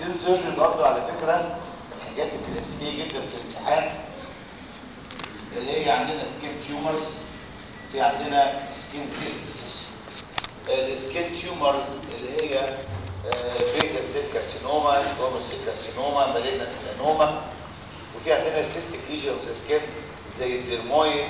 سكين سيرجري برضه على فكره من الحاجات الكلاسيكيه جدا في الامتحان اللي هي عندنا سكين تيومرز في عندنا سكين سيستس السكين تيومرز اللي هي بيزل سيل كارسينوما سكومس سيل كارسينوما مالجنت ميلانوما وفي عندنا السيستيك ليجن اوف ذا سكين زي الديرمويد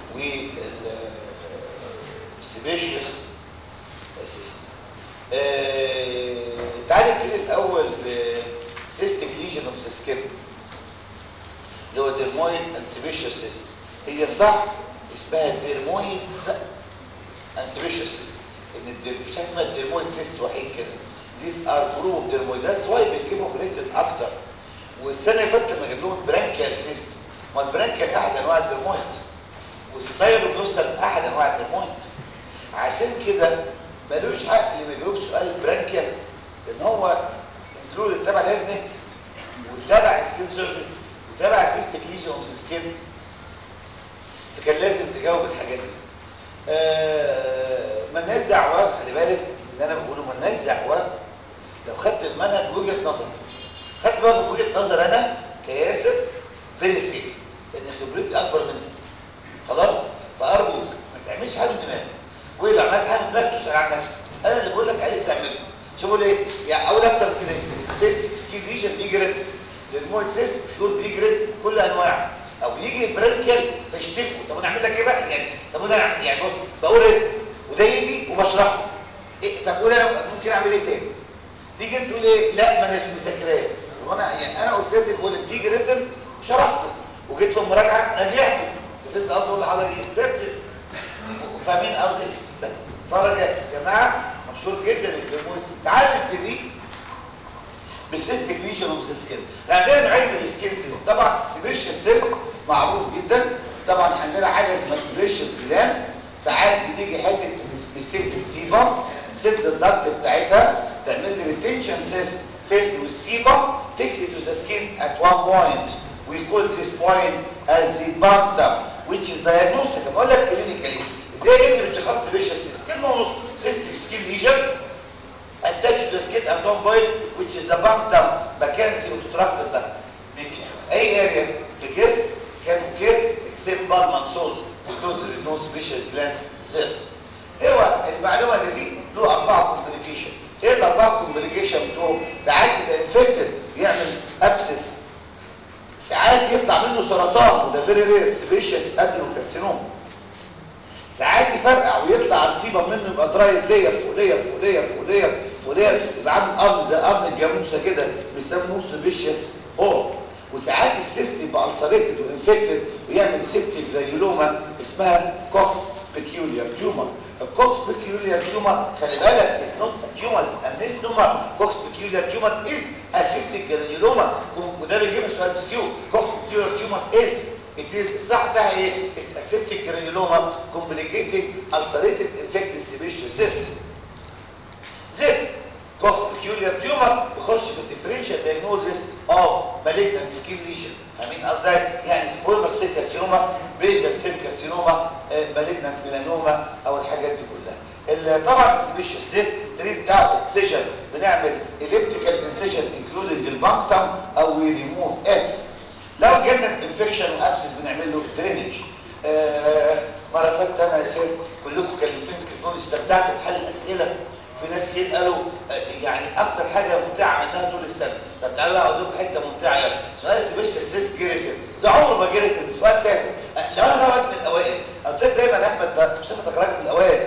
والسيبيشيوس سيست آه تعالى نبتدي الاول بسيستيك ليجن اوف ذا سكين اللي هو ديرمويد اند سيبيشيوس سيست هي صح اسمها ديرمويدز اند سيبيشيوس سيست ان مفيش حاجه اسمها الديرمويد سيست وحيد كده these are group of dermoid that's why بيجيبهم ريتد اكتر والسنه اللي فاتت لما جاب لهم برانكيال سيست ما البرانكيال احد انواع الدرمويد والسايروبلوسال احد انواع الدرمويد عشان كده ملوش حق اللي ما يجاوبش سؤال البرانكيال لان هو انكلود تبع الهرنك وتبع سكين سيرجري وتبع سيستيك ليجن اوف سكين فكان لازم تجاوب الحاجات دي آه مالناش دعوه خلي بالك اللي انا بقوله مالناش دعوه لو خدت المنهج وجهه نظر خدت بقى وجهه نظر انا كياسر فيري سيف لان خبرتي اكبر منك خلاص فارجوك ما تعملش حاجه من دماغك ولو عملت حاجه من دماغك تسال عن نفسك انا اللي بقول لك عليه تعمله شوفوا ليه يعني اول اكتر من كده السيستيك سكيل ليجن بيجي ريد للموت سيست شهور بيجي ريد كل انواع او يجي برانكيال فيشتكوا طب انا اعمل لك ايه بقى يعني طب انا يعني بص بقول ريد وده يجي وبشرحه إيه طب قول انا ممكن اعمل ايه تاني تيجي تقول ايه لا ما اناش مذاكراه وانا يعني انا استاذ بقول لك بيجي ريتم شرحته وجيت في المراجعه راجعته انت فهمت قصدي ولا حضرتك ايه ذاتس فاهمين قصدي بس فرجع يا جماعه مشهور جدا الجرمويد تعال نبتدي بالسيستيك ليجن اوف ذا سكين عندنا نوعين من السكين سيست طبعا السبيشال سيست معروف جدا طبعا عندنا حاجه اسمها سبيشال جلان ساعات بتيجي حته بالسيبت سيبا سد الضغط بتاعتها تعمل لي ريتنشن سيست filled with sebum thickly to the skin at one point. We call this point as the punctum, which is diagnostic. اقول لك كلينيكالي ازاي نقدر نشخص سبيشال سيست كلمه ونص cystic skin lesion attached to the skin at one point which is the punctum مكان زي اوتوتراكت ده اي اريا في الجسم كان اوكي except palmar soles because there is no special glands there. هو المعلومه اللي فيه له اربعه كومبليكيشن ايه الاربعه كومبليكيشن بتوعهم ساعات يبقى انفكتد يعمل ابسس ساعات يطلع منه سرطان وده فيري رير سبيشيس ادينوكارسينوم ساعات يفرقع ويطلع على السيبه منه يبقى درايد لير فوق لير فوق لير فوق لير فوق لير يبقى عامل قرن زي قرن الجاموسه كده بيسموه سبيشيس هور وساعات السيست يبقى السريتد وانفكتد ويعمل سيبتيك جرانيولوما اسمها كوكس بيكيوليار تيومر الكوكس بيكيوليار تيومر خلي بالك از نوت تيومر اميس نومر كوكس بيكيوليار تيومر از اسيبتيك جرانيولوما وده بيجيب سؤال مسكيو كوكس بيكيوليار تيومر از الصح بتاعها ايه؟ اتس اسيبتيك جرانيولوما complicated ulcerated infected sebaceous cyst this كوكس بيكيوليار تيومر بيخش في الديفرنشال دايجنوزيس اوف malignant skin lesion فاهمين قصدي يعني سبولمر سيل كارسينوما بيزل سيل كارسينوما مالجنانت ميلانوما او الحاجات دي كلها طبعا السبيشال زيت تريد بتاع اكسجن بنعمل اليبتيكال انسيجن انكلودنج البانكتم او وي ريموف ات لو جالنا انفكشن وابسس بنعمل له درينج آه مره فاتت انا يا سيف كلكم كلمتوني في التليفون استمتعتوا بحل الاسئله في ناس كتير قالوا يعني اكتر حاجه ممتعه عملناها طول السنه طب تعالوا بقى اقول لكم حته ممتعه يلا سؤال سبيشال سيس جيريتن ده عمره ما جيريتن سؤال تافه لو انا بقى من الاوائل قلت لك دايما احمد بصفتك راجل من الاوائل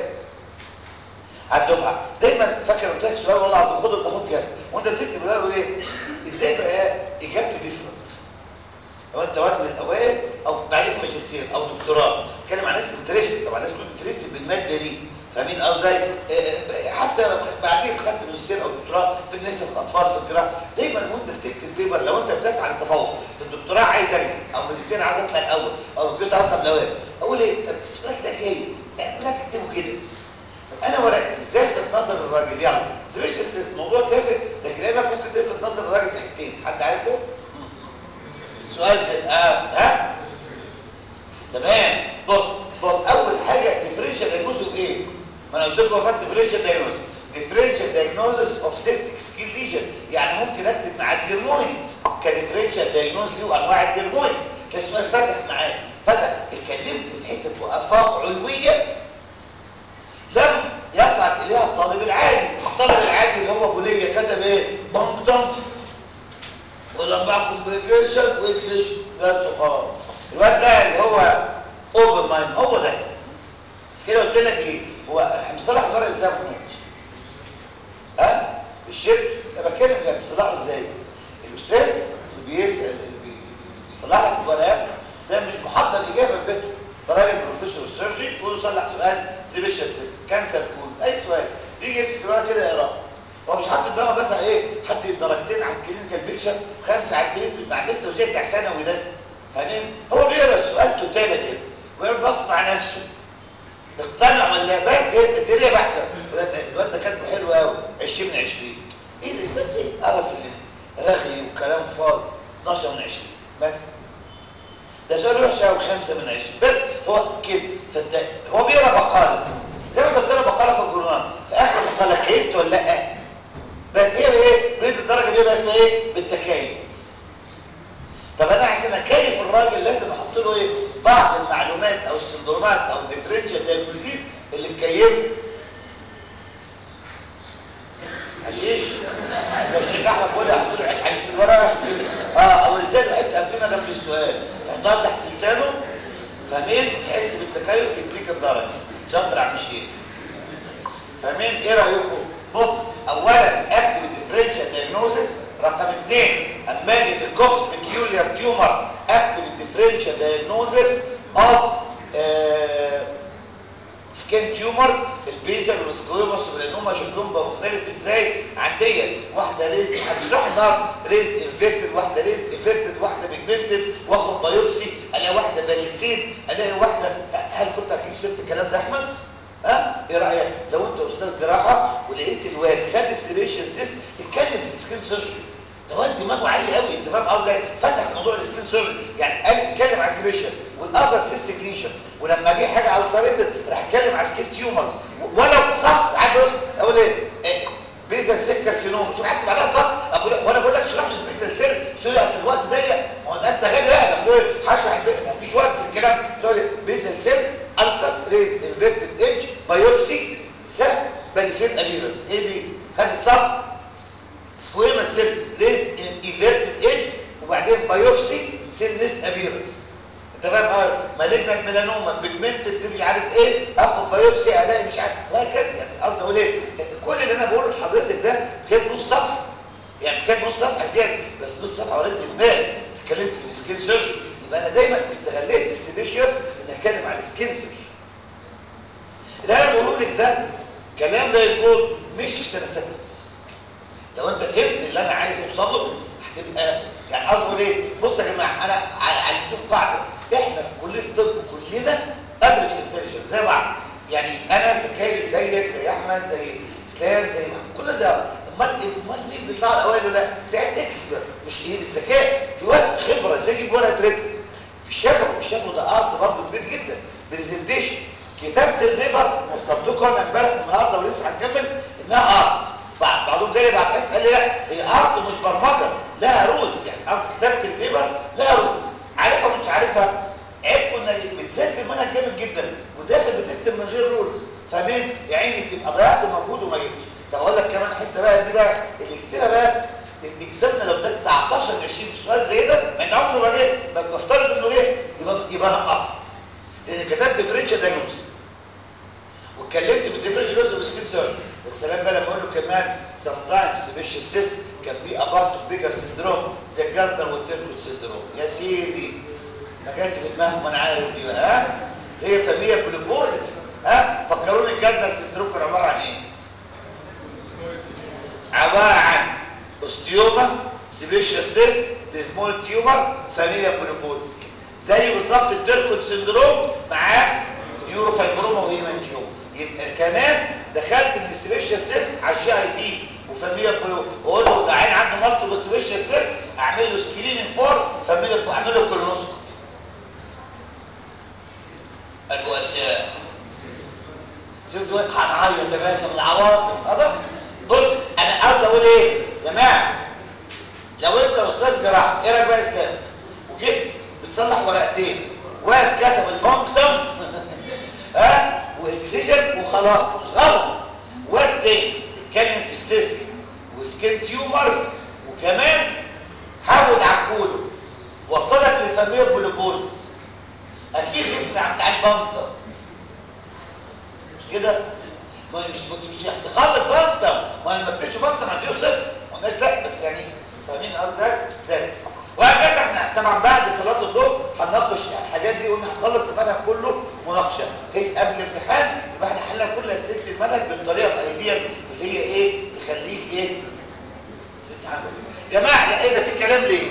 على الدفعه دايما فاكر قلت لك سؤال والله العظيم خده بتاخد كاس وانت بتكتب بقى ايه ازاي بقى اجابتي ديفرنت لو انت واحد من الاوائل او بعدين ماجستير او دكتوراه اتكلم عن ناس انترستد طبعا ناس كلهم انترستد بالماده دي فاهمين قصدي حتى بعدين خدت ماجستير او دكتوراه في النساء في الاطفال في الجراحه دايما وانت بتكتب بيبر لو انت بتسعى للتفوق في الدكتوراه عايز انجح او ماجستير عايز اطلع الاول او الجزء اطلع الاول اقول ايه طب السؤال ده جاي لا تكتبه كده طب انا ورقتي ازاي الفت نظر الراجل يلا سبيشال موضوع تافه لكن ايه ممكن تلفت نظر الراجل بحتتين حد عارفه سؤال في الآن ها تمام بص بص اول حاجه ديفرنشال دايجنوز ايه ما انا قلت لكم وفات ديفرنشال دايجنوز ديفرنشال دايجنوز اوف سيستيك سكين ليجن يعني ممكن اكتب مع الديرمويد كديفرنشال دايجنوز دي وانواع الديرمويد ده سؤال فتح معايا فتح اتكلمت في حته افاق علويه لم يصعد اليها الطالب العادي الطالب العادي اللي هو بنيه كتب ايه بانكتون ولما كومبليكيشن واكسجن بس خلاص الواد ده اللي هو اوبن مايند هو ده مش كده قلت لك ايه هو احنا بنصلح الورق ازاي يا محمود ها الشرك انا بتكلم كده بتصلحه ازاي الاستاذ اللي بيسال اللي بي- بيصلح لك الورق ده مش محضر اجابه في بيته ده راجل بروفيسور سيرجي يقول له صلح سؤال سبيشال كانسر كود اي سؤال يجي يمسك الورق كده يقراه هو مش حاطط دماغه بس على ايه حد درجتين على الكلينيكال بيكشر خمسه على الكلينيكال مع الدستة بتاع ثانوي ده فاهمين هو بيقرا السؤال توتالا كده ويبص مع نفسه اقتنع ولا بس ايه الدنيا بحته الواد ده كاتبه حلو قوي 20 من 20 ايه ده ده ايه قرف اللي رغي وكلام فاضي 12 من 20 بس ده سؤال وحش قوي 5 من 20 بس هو كده فانت هو بيقرا مقاله زي ما انت بتقرا مقاله في الجورنال في اخر المقاله كيفت ولا لا بس هي بايه بنت الدرجه بيبقى اسمها ايه بالتكيف طب انا عشان اكيف الراجل لازم احط له ايه بعض المعلومات او السندرومات او الديفرنشال دايجنوزيس اللي مكيفه حشيش لو الشيخ احمد بيقول لي احط له حشيش في الورقه اه او لسانه حته قفينه جنب السؤال يحطها تحت لسانه فاهمين يحس بالتكيف يديك الدرجه شاطر يا عم الشيخ فاهمين ايه رايكم بص اولا اكتب الديفرنشال دايجنوزس رقم اثنين اما اجي في الكوكس بيكيوليار تيومر اكتب الديفرنشال دايجنوزس اوف سكين تيومرز البيزل والسكويموس والانوما شكلهم بقى مختلف ازاي عن ديت واحده ريزد هتشرح النهارده ريزد انفكتد واحده ريزد انفكتد واحده بيجمنتد واخد بايوبسي الاقي واحده باليسين الاقي واحده هل كنت هتجيب سيره الكلام ده احمد ها ايه رايك لو انت استاذ جراحه ولقيت الواد خد السبيشال سيست اتكلم في السكين سيرجري ده واد دماغه عالي قوي انت فاهم قصدي فتح موضوع السكين سيرجري يعني قال اتكلم على السبيشال والاذر سيستيك ليجن ولما جه حاجه السريتد راح اتكلم على سكين تيومرز ولو صح عاد بص اقول ايه إيه، بيزل سكر سينوم شوف حتى بعدها صح اقول وانا بقول لك اشرح لي البيزل سيل تقول لي اصل الوقت ضيق ما هو انت غبي بقى ده بقول هشرح البي- ما فيش وقت للكلام تقول لي بيزل سيل السر ريز انفكتد ايدج بايوبسي سهل باليسين ابيرنس ايه دي خدت صح سكويما سيل ريز ايفيرتد ايدج وبعدين بايوبسي سيل نس ابيرنس انت فاهم اه مالجنت ميلانوما بيجمنتد مش عارف ايه اخد بايوبسي الاقي مش عارف وهكذا يعني قصدي اقول ايه كل اللي انا بقوله لحضرتك ده كان نص صفحه يعني كان نص صفحه زياده بس نص صفحه وريت دماغي اتكلمت في السكين سيرجري يبقى انا دايما استغليت السبيشيوس ان اتكلم عن السكين سيرجري اللي انا بقوله لك ده كلام لا يكون مش سنه سته بس لو انت فهمت اللي انا عايز اوصل له هتبقى يعني قصدي اقول ايه بص يا جماعه انا علمتكم قاعده احنا في كليه الطب كلنا افريج انتليجنس زي بعض يعني انا ذكائي زيك زي احمد زي اسلام زي محمد كلنا زي بعض امال امال مين بيطلع الاوائل ولا لا؟ في عند اكسبرت مش ايه بالذكاء في وقت خبره زي يجيب ورقه ريتم في الشفوي الشفوي ده ارت برضه كبير جدا برزنتيشن كتابه البيبر وصلت لكم انا امبارح النهارده ولسه هنكمل انها ارت بعد بعضهم جالي بعد حس قال لي لا هي ارت مش برمجه لها رولز يعني قصدي كتابه البيبر لها رولز عارفها مش عارفها عيبكم انك بتذاكر منها جامد جدا وداخل بتكتب من غير رولز فاهمين يا عيني تبقى ضيعت مجهود وما جبتش طب اقول لك كمان حته بقى دي بقى اللي اكتبها بقى الاكزامنا لو اداك 19 20 في سؤال زي ده ما انت عمره ما جه ما بنفترض انه جه يبقى يبقى نقصها لان كتبت ديفرنشال دايجنوز واتكلمت في الديفرنشال جزء في سكين سيرجري والسلام بقى لما اقول له كمان سم تايمز سبيشال سيست كان بي ابارت بيجر سندروم زي الجاردر والتيركوت سندروم يا سيدي ما كانش في دماغهم انا عارف دي بقى ها هي فاميليا جلوكوزس ها فكروني الجاردر سندروم كان عباره عن ايه عباره عن اوستيوما سبيشال سيست ديزمول تيومر فاميليا جلوكوزس زي بالظبط التيركوت سندروم معاه نيوروفايبروما وهيمانجيوما يبقى كمان دخلت السبيشال سيست على الجي اي بي وفاميليا بلو واقول له العين عنده مالتيبل سبيشال سيست اعمل له سكريننج فور فاميليا اعمل له كولونوسكوبي الوسائل شفت هنعيط يا باشا من العواطف هذا بص انا قصدي اقول ايه يا جماعه لو انت استاذ جراحه ايه رايك بقى يا اسلام وجيت بتصلح ورقتين واحد كتب البنكتم ها واكسجن وخلاص مش غلط واحد تاني اتكلم في السيستم وسكين تيومرز وكمان حود عكوله وصلك للفاميليا بوليبوزس اكيد يفرق بتاع البنكتم مش كده ما مش مش احتقار البنكتم ما انا ما اديتش بنكتم هديله صفر والناس لا بس يعني فاهمين قصدي ذات وهكذا احنا طبعا بعد صلاه الظهر هنناقش الحاجات دي قلنا هنخلص المنهج كله مناقشه بحيث قبل الامتحان يبقى احنا حلنا كل اسئله المنهج بالطريقه الايديه اللي هي ايه تخليك ايه في الامتحان جماعه لا ايه ده في كلام ليه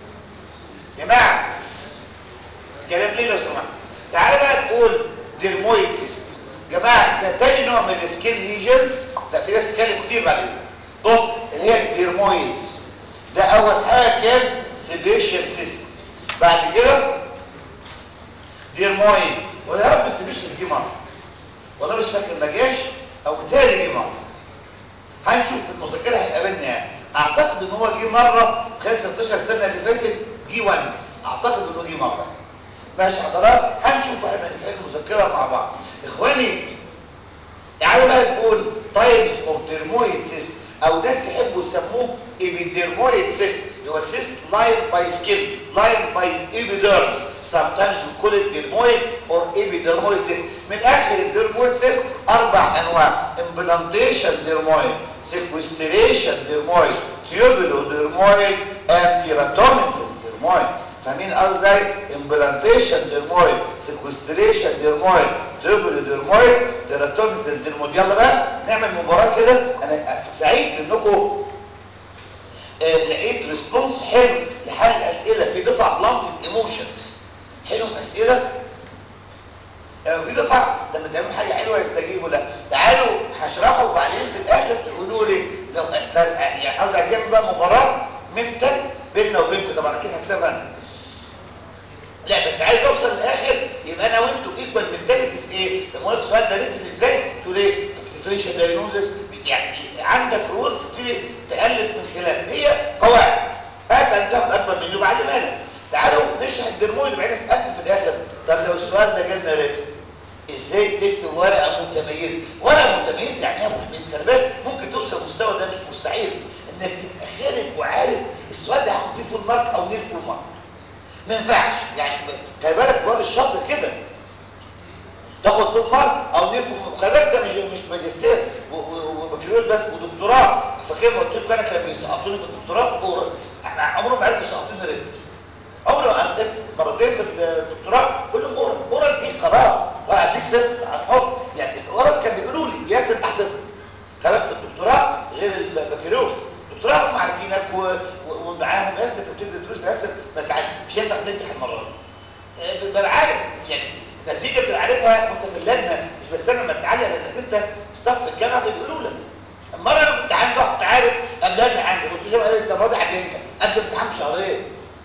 جماعه في كلام ليه لو سمحت تعالى بقى نقول ديرمويد سيست جماعه ده تاني نوع من السكين ليجن لا في ناس بتتكلم كتير بعد كده بص اللي هي الديرمويدز ده اول حاجه كان سيبيشيس سيست بعد كده ديرمويدز ويا رب السيبيشيس جه مره والله مش فاكر ما جاش او بالتالي جه مره هنشوف في المذكره هيقابلنا يعني اعتقد ان هو جه مره خلال 16 سنه اللي فاتت جه وانس اعتقد انه جه مره ماشي حضرات هنشوف احنا في المذكره مع بعض اخواني تعالوا بقى نقول تايبس اوف ديرمويد سيست او ناس يحبوا يسموه ايبيديرمويد سيست اللي هو سيست لاين باي سكين لاين باي ايبيديرمز sometimes we call it dermoid or epidermoid cyst من اخر الديرمويد سيست اربع انواع implantation dermoid sequestration dermoid tubulodermoid and keratometry dermoid فاهمين قصدي implantation dermoid sequestration dermoid tubulodermoid keratometry dermoid يلا بقى نعمل مباراه كده انا سعيد بانكم آه لقيت ريسبونس حلو لحل الاسئله في دفعه بلانت ايموشنز حلو اسئله لو في دفعه لما تعملوا حاجه حلوه يستجيبوا لا تعالوا هشرحه وبعدين في الاخر تقولوا لي لو يعني قصدي عايز اعمل بقى مباراه منتال بيننا وبينكم طبعا اكيد هكسبها انا لا بس عايز اوصل للاخر يبقى انا وانتوا ايكوال منتاليتي في ايه؟ لما اقول لك السؤال ده ريتم ازاي؟ تقول ايه؟ ديفرنشال دايجنوزس يعني عندك رولز تبتدي تالف من خلال هي قواعد هات انت اكبر مني وبعلم لك تعالوا نشرح الدرمويد وبعدين اسالكم في الاخر طب لو السؤال ده جالنا ريتم ازاي تكتب ورقه متميزه ورقه متميزه يعني يا ابو حميد خلي بالك ممكن توصل المستوى ده مش مستحيل انك تبقى خارج وعارف السؤال ده هاخد فيه فول مارك او نيل فول مارك ما ينفعش يعني خلي بالك جوال الشاطر كده تاخد فول مارك او نيل فول مارك خلي بالك ده مش مش ماجستير وبكالوريوس بس ودكتوراه فاكر ما قلت لكم انا كانوا بيسقطوني في الدكتوراه اورال احنا عمرهم ما عرفوا يسقطوني ريتم عمري ما اخدت مرتين في الدكتوراه كلهم اورال اورال دي قرار لا اديك صفر على الحب يعني الاورال كان بيقولوا لي ياسر تحت صفر خلي في الدكتوراه غير البكالوريوس الدكتوراه هم عارفينك ومعاهم ياسر انت بتبدا تدرس ياسر بس مش هينفع تنجح المره دي ببقى عارف يعني نتيجه بتبقى عارفها وانت في اللجنه مش بس انا لما تتعلم لانك انت ستاف في الجامعه فبيقولوا لك المره انا كنت عندي كنت عارف قبلها عندي كنت شايف قال انت المره دي هتنجح قد امتحان بشهرين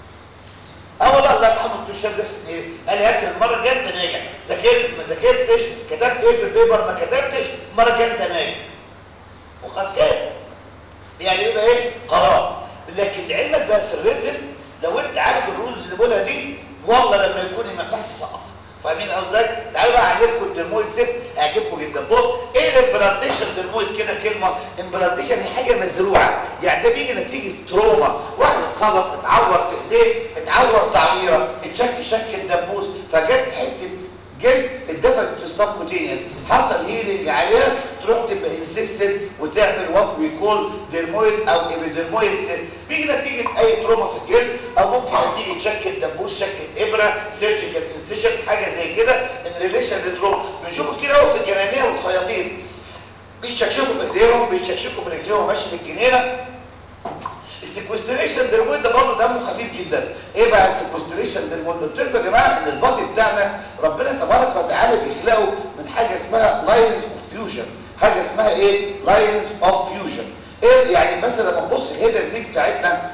اه والله الله يرحمه الدكتور شاب بيحسن ايه قال ياسر المره الجايه انت ناجح ذاكرت ما ذاكرتش كتبت ايه في البيبر ما كتبتش المره الجايه انت ناجح وخد كام يعني يبقى ايه قرار لكن لعلمك بقى في الريتم لو انت عارف الرولز اللي بقولها دي والله لما يكون ما ينفعش تسقطها فاهمين قصدي تعالوا بقى اعلمكم الدرمويد سيست هيعجبكم جدا بص ايه الامبلانتيشن درمويد كده كلمه امبلانتيشن هي حاجه مزروعه يعني ده بيجي نتيجه تروما واحد اتخبط اتعور في ايديه اتعور تعويره اتشك شك الدبوس فجت حته جلد اتدفنت في السبكوتينيوس حصل هيلينج عليها تروح تبقى انسيستد وتعمل وات وي كول ديرمويد او ايبيديرمويد سيست بيجي نتيجه اي تروما في الجلد او ممكن نتيجه شك الدبوس شك الابره سيرجيكال انسيشن حاجه زي كده ان ريليشن لتروما بنشوفه كده اهو في الجنانيه والخياطين بيتشكشكوا في ايديهم بيتشكشكوا في رجليهم ماشي في الجنينه السيكوستريشن ديرمويد ده برضه دمه خفيف جدا ايه بقى السيكوستريشن ديرمويد قلت لكم يا جماعه ان البادي بتاعنا ربنا تبارك وتعالى بيخلقه من حاجه اسمها لاينز اوف فيوجن حاجه اسمها ايه لاينز اوف فيوجن ايه يعني مثلا لما تبص الهيدر دي بتاعتنا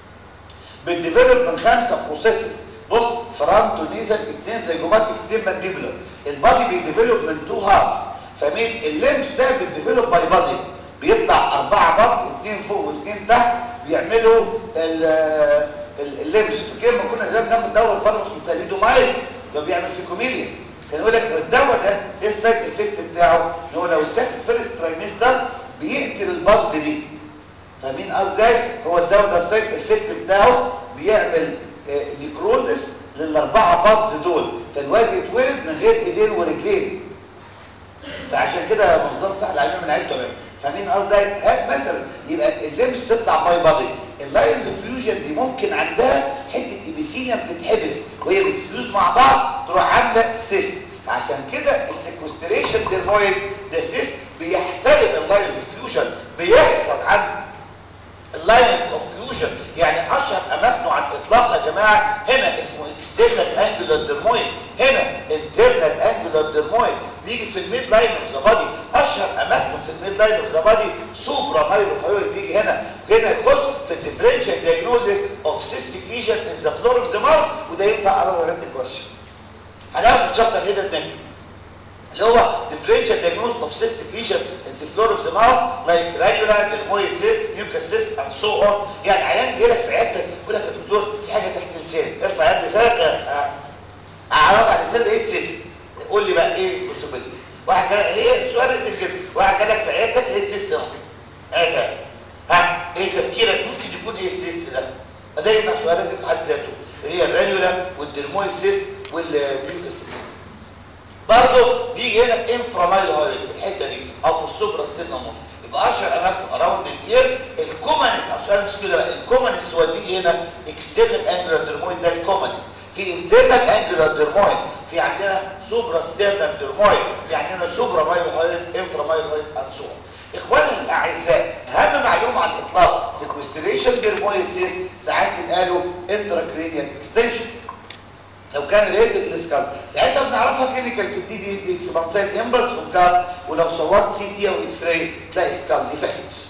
بتديفلوب من خمسه بروسيسز بص فرانتو نيزل اثنين زيجوماتيك اثنين مانديبولار البادي بيديفلوب من تو هافز فاهمين الليمس ده بيديفلوب باي بادي بيطلع اربعه بط اثنين فوق واثنين تحت بيعملوا اللمس فاكر لما كنا زمان بناخد دواء الفارموس متاليدومايد ده بيعمل فيكوميليا كان يقول لك الدواء ده ايه السايد افكت بتاعه ان هو لو اتاخد فيرست ترايمستر بيقتل البلز دي فاهمين ازاي هو الدواء ده السايد افكت بتاعه بيعمل آه نيكروزس للاربعه بلز دول فالواد يتولد من غير ايدين ورجلين فعشان كده منظم صح العلم من عيلته تمام فاهمين ازاي هات مثلا يبقى الليمس بتطلع باي بادي اللاينز فيوجن دي ممكن عندها حته ابيثيليوم بتتحبس وهي بتفيوز مع بعض تروح عامله سيست عشان كده السيكوستريشن ديرمويد ده سيست بيحترم اللاينز فيوجن بيحصل عند اللاينز اوف فيوجن يعني اشهر اماكنه على الاطلاق يا جماعه هنا اسمه اكسترنال انجولار ديرمويد هنا انترنال انجولار ديرمويد بيجي في الميد لاين اوف ذا بادي اشهر اماكنه في الميد لاين اوف ذا بادي سوبرا مايلوهايويد بيجي هنا وهنا يخص في الديفرنشال دايجنوزيس اوف سيستيك ليجن ان ذا فلور اوف ذا ماوث وده ينفع على درجات الكويشن هناخد الشابتر هيدا النك اللي هو differential diagnosis of cystic lesion in the floor of the mouth like radula, dermoid cyst, mucus cyst and so on يعني عيان جاي لك في عيادتك يقول لك يا دكتور في حاجه تحت اللسان ارفع يد لسانك اعرف على اللسان لقيت سيست قول لي بقى ايه البوسيبيلتي واحد قال هي سؤال قد كده واحد قال لك في عيادتك لقيت سيست اهو هذا ها ايه تفكيرك ممكن يكون ايه السيست ده ده يبقى سؤالك في حد ذاته هي الرانيولا والدرمويد سيست والميوكس برضه بيجي هنا انفرامايل هايل في الحته دي او في السوبرا ستينامون يبقى اشهر اماكن اراوند الاير الكومنس عشان مش كده بقى الكومنس هو بيجي هنا اكسترنال انجولار ديرمويد ده الكومنس في انترنال انجولار ديرمويد في عندنا سوبرا ستيرنال ديرمويد في عندنا سوبرا مايل هايل انفرامايل هايل اند سو اخواني الاعزاء اهم معلومه على الاطلاق سيكوستريشن ديرمويد ساعات قالوا انتراكرينيال اكستنشن لو كان ريتد الاسكال ساعتها بنعرفها كلينيكال بالدي بي دي اكسبانسايد امبلس وكاف ولو صورت سي تي او اكس راي تلاقي سكال ديفكتس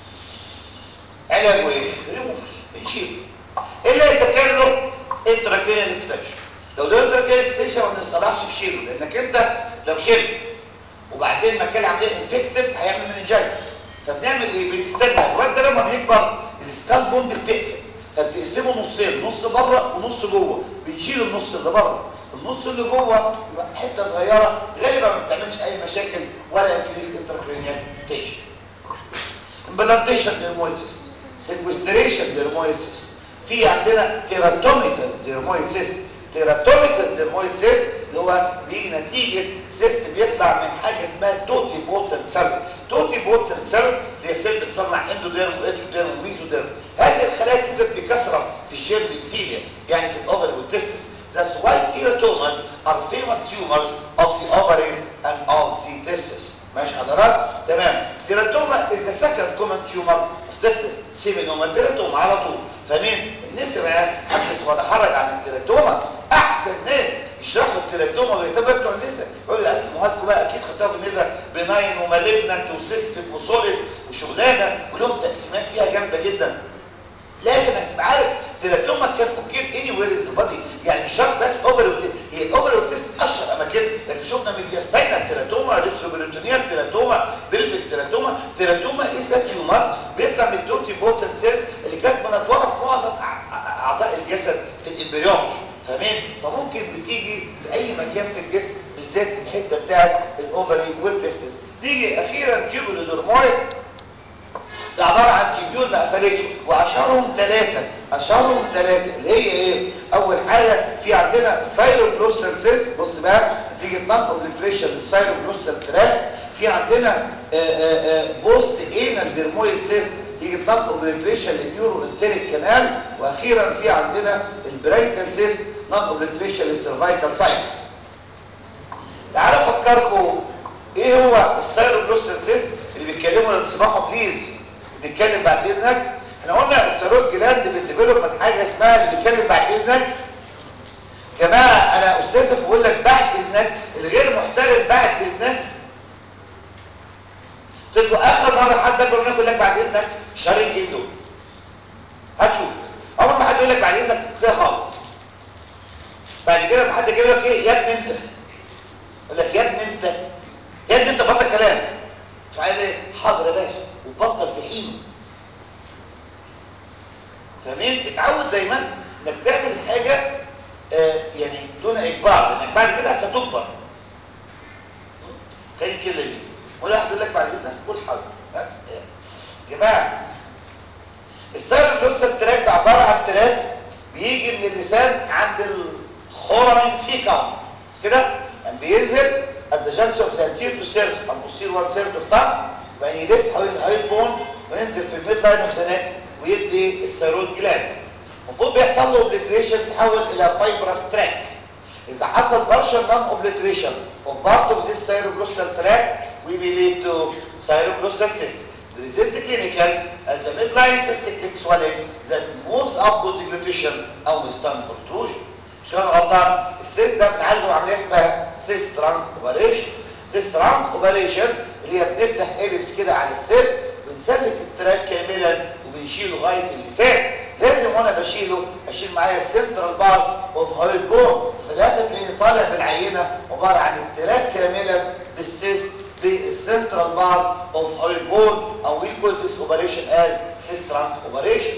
علاجه ايه ريموفر بنشيله الا اذا كان له انتراكرينال اكستنشن لو ده انتراكرينال اكستنشن ما بنصلحش في شيله لانك انت لو شلت وبعدين ما كان عمليه انفكتد هيعمل مننجايتس فبنعمل ايه بنستنى الواد ده لما بيكبر السكال بوند بتقفل فبتقسمه نصين نص بره ونص جوه بنشيل النص اللي بره النص اللي جوه يبقى حته صغيره غالبا ما بتعملش اي مشاكل ولا انكريز انتركرينيال تيشن امبلانتيشن ديرمويتس سيكوستريشن ديرمويتس في عندنا تيراتوميتس ديرمويتس تيراتوميتس ديرمويتس اللي هو بيجي نتيجه سيست بيطلع من حاجه اسمها توتي بوتن سيل توتي بوتن سيل اللي هي سيل بتصنع اندوديرم واكتوديرم وميزوديرم هذه الخلايا توجد بكثره في الشير ابيثيليوم يعني في الاوفر والتستس That's why teratomas are famous tumors of the ovaries and of the testes. ماشي حضرات؟ تمام. تيراتوما is the second common tumor of testes. سيمينوما تيراتوما على طول. فمين؟ الناس بقى حدث ولا حرج عن التيراتوما. احسن ناس يشرحوا التيراتوما ويتابعوا بتوع النساء يقولوا يا اسمها لكم بقى اكيد خدتوها في النساء بناين ومالجنت وسيستم وسوليد وشغلانه ولهم تقسيمات فيها جامده جدا لكن هتبقى عارف تيراتوما كان اوكي اني وير ذا بادي يعني مش شرط بس اوفر وتست هي الاوفر وتست اشهر اماكن لكن شفنا ميدياستاينال تيراتوما ريتروبريتونيال تيراتوما بلفيك تيراتوما تيراتوما از تيومر بيطلع من الدوتي بوتن سيلز اللي كانت منطوره في معظم اعضاء الجسد في الامبريون فاهمين فممكن بتيجي في اي مكان في الجسم بالذات الحته بتاعت الاوفري والتستس نيجي اخيرا تيوبولو دورمويد ده عبارة عن تيبيول ما قفلتش واشهرهم ثلاثة اشهرهم ثلاثة اللي هي ايه اول حاجة في عندنا السايروبلوستال سيست بص بقى نتيجة نون اوبليتريشن للسايروبلوستال تراك في عندنا بوست انال ديرمويد سيست نتيجة نون اوبليتريشن للنيورو انتريك كانال واخيرا في عندنا البرانكال سيست نون اوبليتريشن للسيرفايكال ساينس تعالوا افكركم ايه هو السايروبلوستال سيست اللي بيتكلموا لو تسمعوا بليز نتكلم بعد اذنك احنا قلنا الثيرويد جلاند بتديفلوب من حاجه اسمها اللي بيتكلم بعد اذنك جماعه انا استاذك بقول لك بعد اذنك الغير محترم بعد اذنك تقول اخر مره حد اكبر منك يقول لك بعد اذنك شهرين ايه دول هتشوف اول ما حد يقول لك بعد اذنك كده خالص بعد كده لما حد يجيب لك ايه يا ابني انت يقول لك يا ابني انت يا ابني انت بطل كلام مش عايز ايه حاضر يا باشا فاهمين اتعود دايما انك تعمل حاجه آه يعني دون اجبار لانك بعد كده ستجبر خلي كده لذيذ ولا واحد يقول لك بعد اذنك كل حاجه يا جماعه السايروجلوسال تراك ده عباره عن تراك بيجي من اللسان عند الخورمين سيكا كده يعني بينزل at the junction of the anterior to surface and posterior one third of tongue وبعدين يلف حوالين الهايد بون وينزل في الميد لاين اوف ذا نيك ويدي الثيرويد جلاند المفروض بيحصل له اوبليتريشن تحول الى فايبرس تراك اذا حصل partial non obliteration of part of this cyroglossal tract we may lead to cyroglossal cyst present clinical as a midline cystic swelling that moves up with deglutition او tongue protrusion مش انا غلطان السيست ده بنعالجه بعمليه اسمها سيست ترانك اوبريشن سيست ترانك اوبريشن اللي هي بنفتح اليبس كده على السيست بنسلك التراك كاملا وبنشيله لغايه اللسان لازم وانا بشيله اشيل معايا السنترال بار اوف هايد بون في الاخر تلاقيني طالع بالعينه عباره عن التراك كاملا بالسيست بالسنترال بار اوف هايد بون او وي كول ذيس اوبريشن از سيست ترانك اوبريشن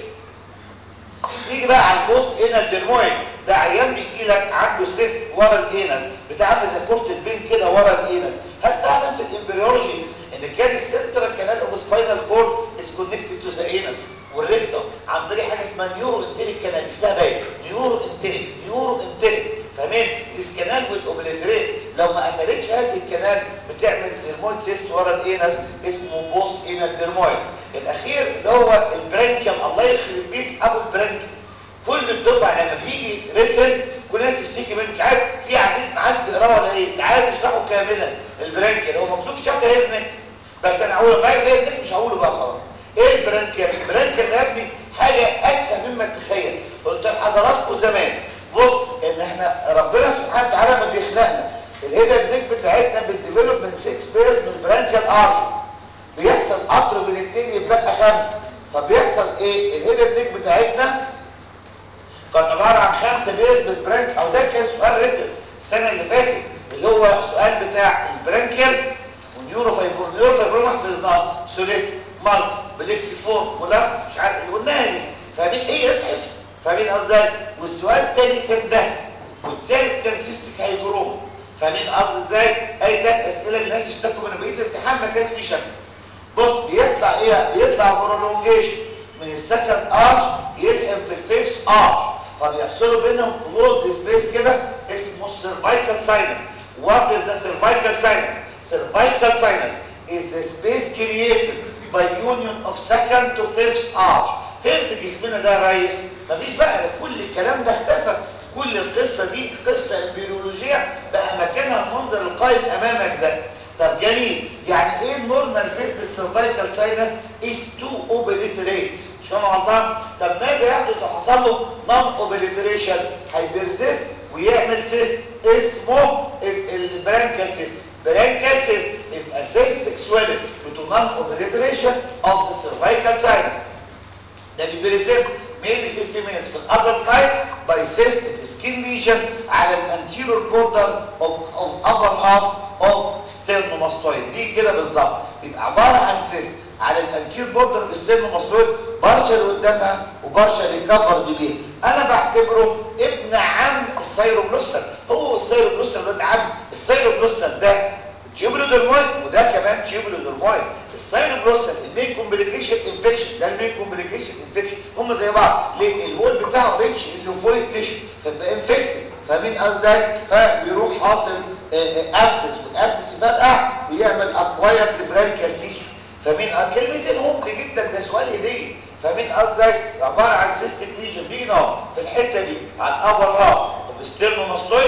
نيجي بقى على البوست انال ديرمويد ده عيان بيجي لك عنده سيست ورا الانس بتعمل زي كره البين كده ورا الانس هل تعلم في الامبريولوجي ان كان السنترال كانال اوف سباينال كورد از كونكتد تو ذا انس والريكتوم عن طريق حاجه اسمها نيورو انتريك كانال اسمها باين نيورو انتريك نيورو انتريك فاهمين ذيس كانال ويل اوبليتريت لو ما قفلتش هذه الكانال بتعمل ديرمويد سيست ورا الانس اسمه بوست انال ديرمويد الاخير اللي هو البرانكيال الله يخرب بيت ابو البرانكيال كل الدفعه لما بيجي ريتن كل الناس تشتكي منه مش عارف في عديد معاك بيقراه ولا ايه تعال نشرحه كاملا البرانكيال هو مكتوب في شابتر هيرنك بس انا هقوله ما هيرنك مش هقوله بقى خلاص ايه البرانكيال البرانكيال يا ابني حاجه اتفه مما تتخيل قلت لحضراتكم زمان بص ان احنا ربنا سبحانه وتعالى ما بيخلقنا الهيدا الديك بتاعتنا بتديفلوب من 6 بيرز من البرانكيال ارترز بيحصل قطر بين الاثنين يتبقى خمسه فبيحصل ايه الهيدا الديك بتاعتنا كانت عباره عن خمسه بيرز بالبرانك او ده كان سؤال ريتم السنه اللي فاتت اللي هو السؤال بتاع البرانكيال والنيورو فايبر النيورو فايبر حفظناه سوليت مالك بليكسيفورم مولاس مش عارف اللي قلناها دي فاهمين ايه بس حفظ فاهمين قصدي والسؤال الثاني كان ده والثالث كان سيستيك هايجروما فاهمين قصدي ازاي اي ثلاث اسئله الناس اشتكوا من بقيه الامتحان ما كانش فيه شك بص بيطلع ايه بيطلع برولونجيشن من السكند ارش يلحم في الفيفث ارش فبيحصلوا بينهم كلوز سبيس كده اسمه السيرفايكال ساينس وات از ذا سيرفايكال ساينس سيرفايكال ساينس is a space created by union of second to fifth arch فين في جسمنا ده يا ريس مفيش بقى كل الكلام ده اختفى كل القصه دي قصه امبريولوجيه بقى مكانها المنظر القائم امامك ده طب جميل يعني ايه النورمال فيت بالسيرفايكال ساينس از تو اوبليتريت مش انا غلطان طب ماذا يحدث لو حصل له نون اوبليتريشن هيبرزست ويعمل سيست اسمه البرانكال سيست برانكال سيست is a cystic swelling due to non-obliteration of the cervical sinus ده بيبرزنت mainly في females في الادلت لايف by cystic skin lesion على الانتيريور بوردر of, of upper half of sternomastoid دي كده بالظبط يبقى عباره عن سيست على الانتيريور بوردر اوف sternomastoid بارشل قدامها وبارشل كفرد بيها انا بعتبره ابن عم السيروبلوسل هو السيروبلوسل ولاد عم السيروبلوسل ده تيوبولودرمويد وده كمان تيوبولودرمويد السايروبلوسل المين كومبليكيشن انفكشن ده المين كومبليكيشن انفكشن هم زي بعض ليه الوول بتاعه ريتش الليمفويد تيشو فبقى انفكتد فاهمين ازاي فبيروح حاصل ابسس والابسس يفرقع ويعمل اكوايرد برانكيال تيشو فاهمين كلمتين هبل جدا ده سؤال هديه فاهمين قصدي عباره عن سيستم ليجن بينا في الحته دي على الابر هاف وفي ستيرنوماستويد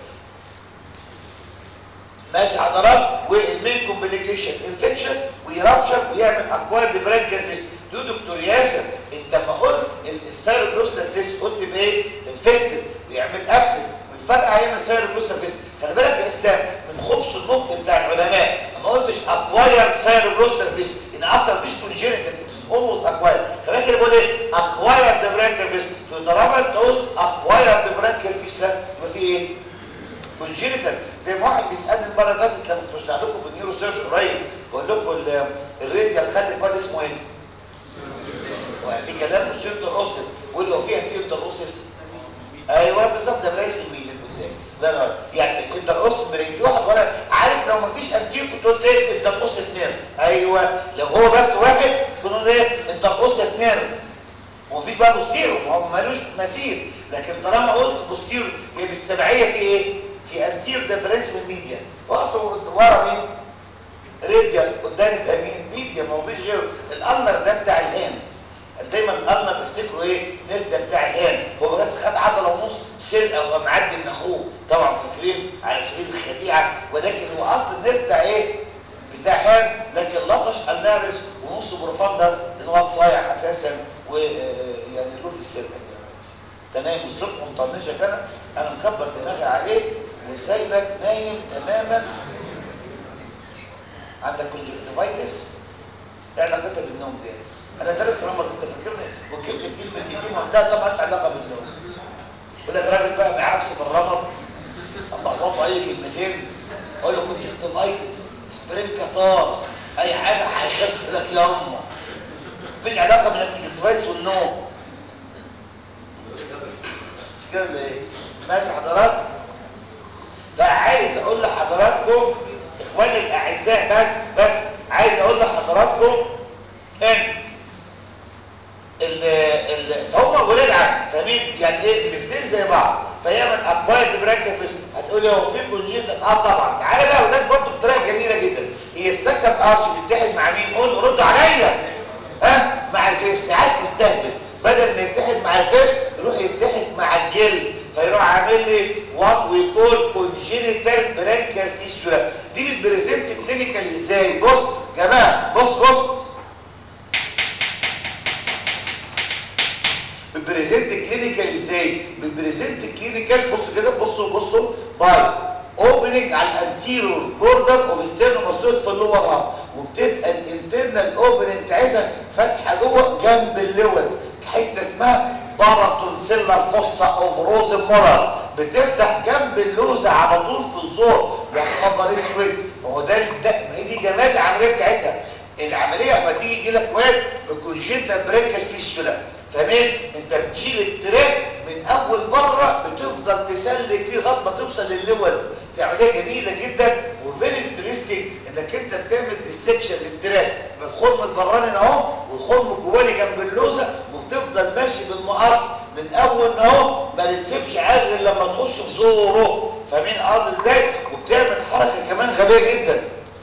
ماشي حضرات والمين كومبليكيشن انفكشن ويرابشر ويعمل اكوارد برانكيال فيست يا دكتور ياسر انت ما قلت السيروبلوستال سيست قلت بايه انفكتد ويعمل ابسس والفرق هيعمل سيروبلوستال فيست خلي بالك يا اسلام من خبث النطق بتاع العلماء ما قلتش اكوايرد سيروبلوستال فيست ان اصلا مفيش كونجينيتال اولوز اكوايرد كمان كده بقول ايه اكوايرد برانكيال فيست طالما انت قلت اكوايرد برانكيال فيست لا يبقى في ايه كونجينيتال زي ما واحد بيسالني المره اللي فاتت لما كنت بشرح لكم في النيورو سيرجن قريب بقول لكم الراديال خلف واد اسمه ايه؟ في الكلام بوستيرو انتروسس واللي هو فيه انتيرو انتروسس ايوه بالظبط ده برانش الميديا قدام لا لا يعني الانتروسس برين في واحد ورا عارف لو مفيش انتيرو كنت قلت ايه انتروسس نيرف ايوه لو هو بس واحد كنت قلت ايه انتروسس نيرف ومفيش بقى بوستيرو ما هو مالوش مثيل لكن طالما قلت بوستيرو هي بالتبعيه في ايه في انتير ديفرنشال ميديا واصله ورا مين راديال قدام يبقى مين ميديا ما فيش غيره الالنر ده بتاع الهاند دايما الالنر بيفتكروا ايه نيل ده بتاع الهاند هو بس خد عضله ونص سرقه وهو معدي من اخوه طبعا فاكرين على سبيل الخديعه ولكن هو اصل النيل بتاع ايه بتاع هاند لكن لطش النابس ونص بروفاندس لان هو صايع اساسا ويعني له في السرقه دي انت نايم الصبح ومطنشك انا انا مكبر دماغي عليك وسايبك نايم تماما عندك كونجكتيفايتس ايه علاقتها بالنوم دي انا دارس رمض انت فاكرني وكيفت الكلمه دي دي ما لها طبعا علاقه بالنوم يقول لك راجل بقى ما يعرفش في الرمض اما اخبطه اي كلمتين اقول له كونجكتيفايتس سبرين كاتار اي حاجه هيخف يقول لك يا امه مفيش علاقه بين الكونجكتيفايتس والنوم مش كده ولا ايه ماشي حضرات فعايز اقول لحضراتكم اخواني الاعزاء بس بس عايز اقول لحضراتكم ان ال ال فهم ولاد عم فاهمين يعني ايه الاثنين زي بعض فيعمل اكوايرد براكتس هتقول لي هو في كونجيت اه طبعا تعالى بقى ولاد برضه بطريقه جميله جدا هي السكند ارش بيتحد مع مين قول ردوا عليا ها مع الفيف ساعات تستهبل بدل ما يتحد مع الفيف يروح يتحد مع الجلد فيروح عامل لي وات وي كول كونجينيتال برانكال فيستولا دي بتبريزنت كلينيكال ازاي بص يا جماعه بص بص بتبريزنت كلينيكال ازاي بتبريزنت كلينيكال بص كده بصوا بصوا باي اوبننج على الانتيرور بوردر اوف ستيرنوماستويد في اللور هاف وبتبقى الانترنال اوبننج بتاعتها فاتحه جوه جنب اللوز حته اسمها باراتونسيلر فوسا اوف روز مولر بتفتح جنب اللوزه على طول في الزور يا خبر اسود هو ده ده ما هي دي جمال العمليه بتاعتها العمليه لما تيجي يجي لك واد بكونجنتال بريكال فيستولا فاهمين انت بتشيل التراك من اول بره بتفضل تسلك فيه لغايه ما توصل لللوز دي عمليه جميله جدا وفيري انترستنج انك انت بتعمل ديسكشن للتراك بالخرم البراني اهو والخرم الجواني جنب اللوزه وبتفضل ماشي بالمقص من اول اهو ما بتسيبش عاد غير لما تخش في زوره فاهمين قصدي ازاي وبتعمل حركه كمان غبيه جدا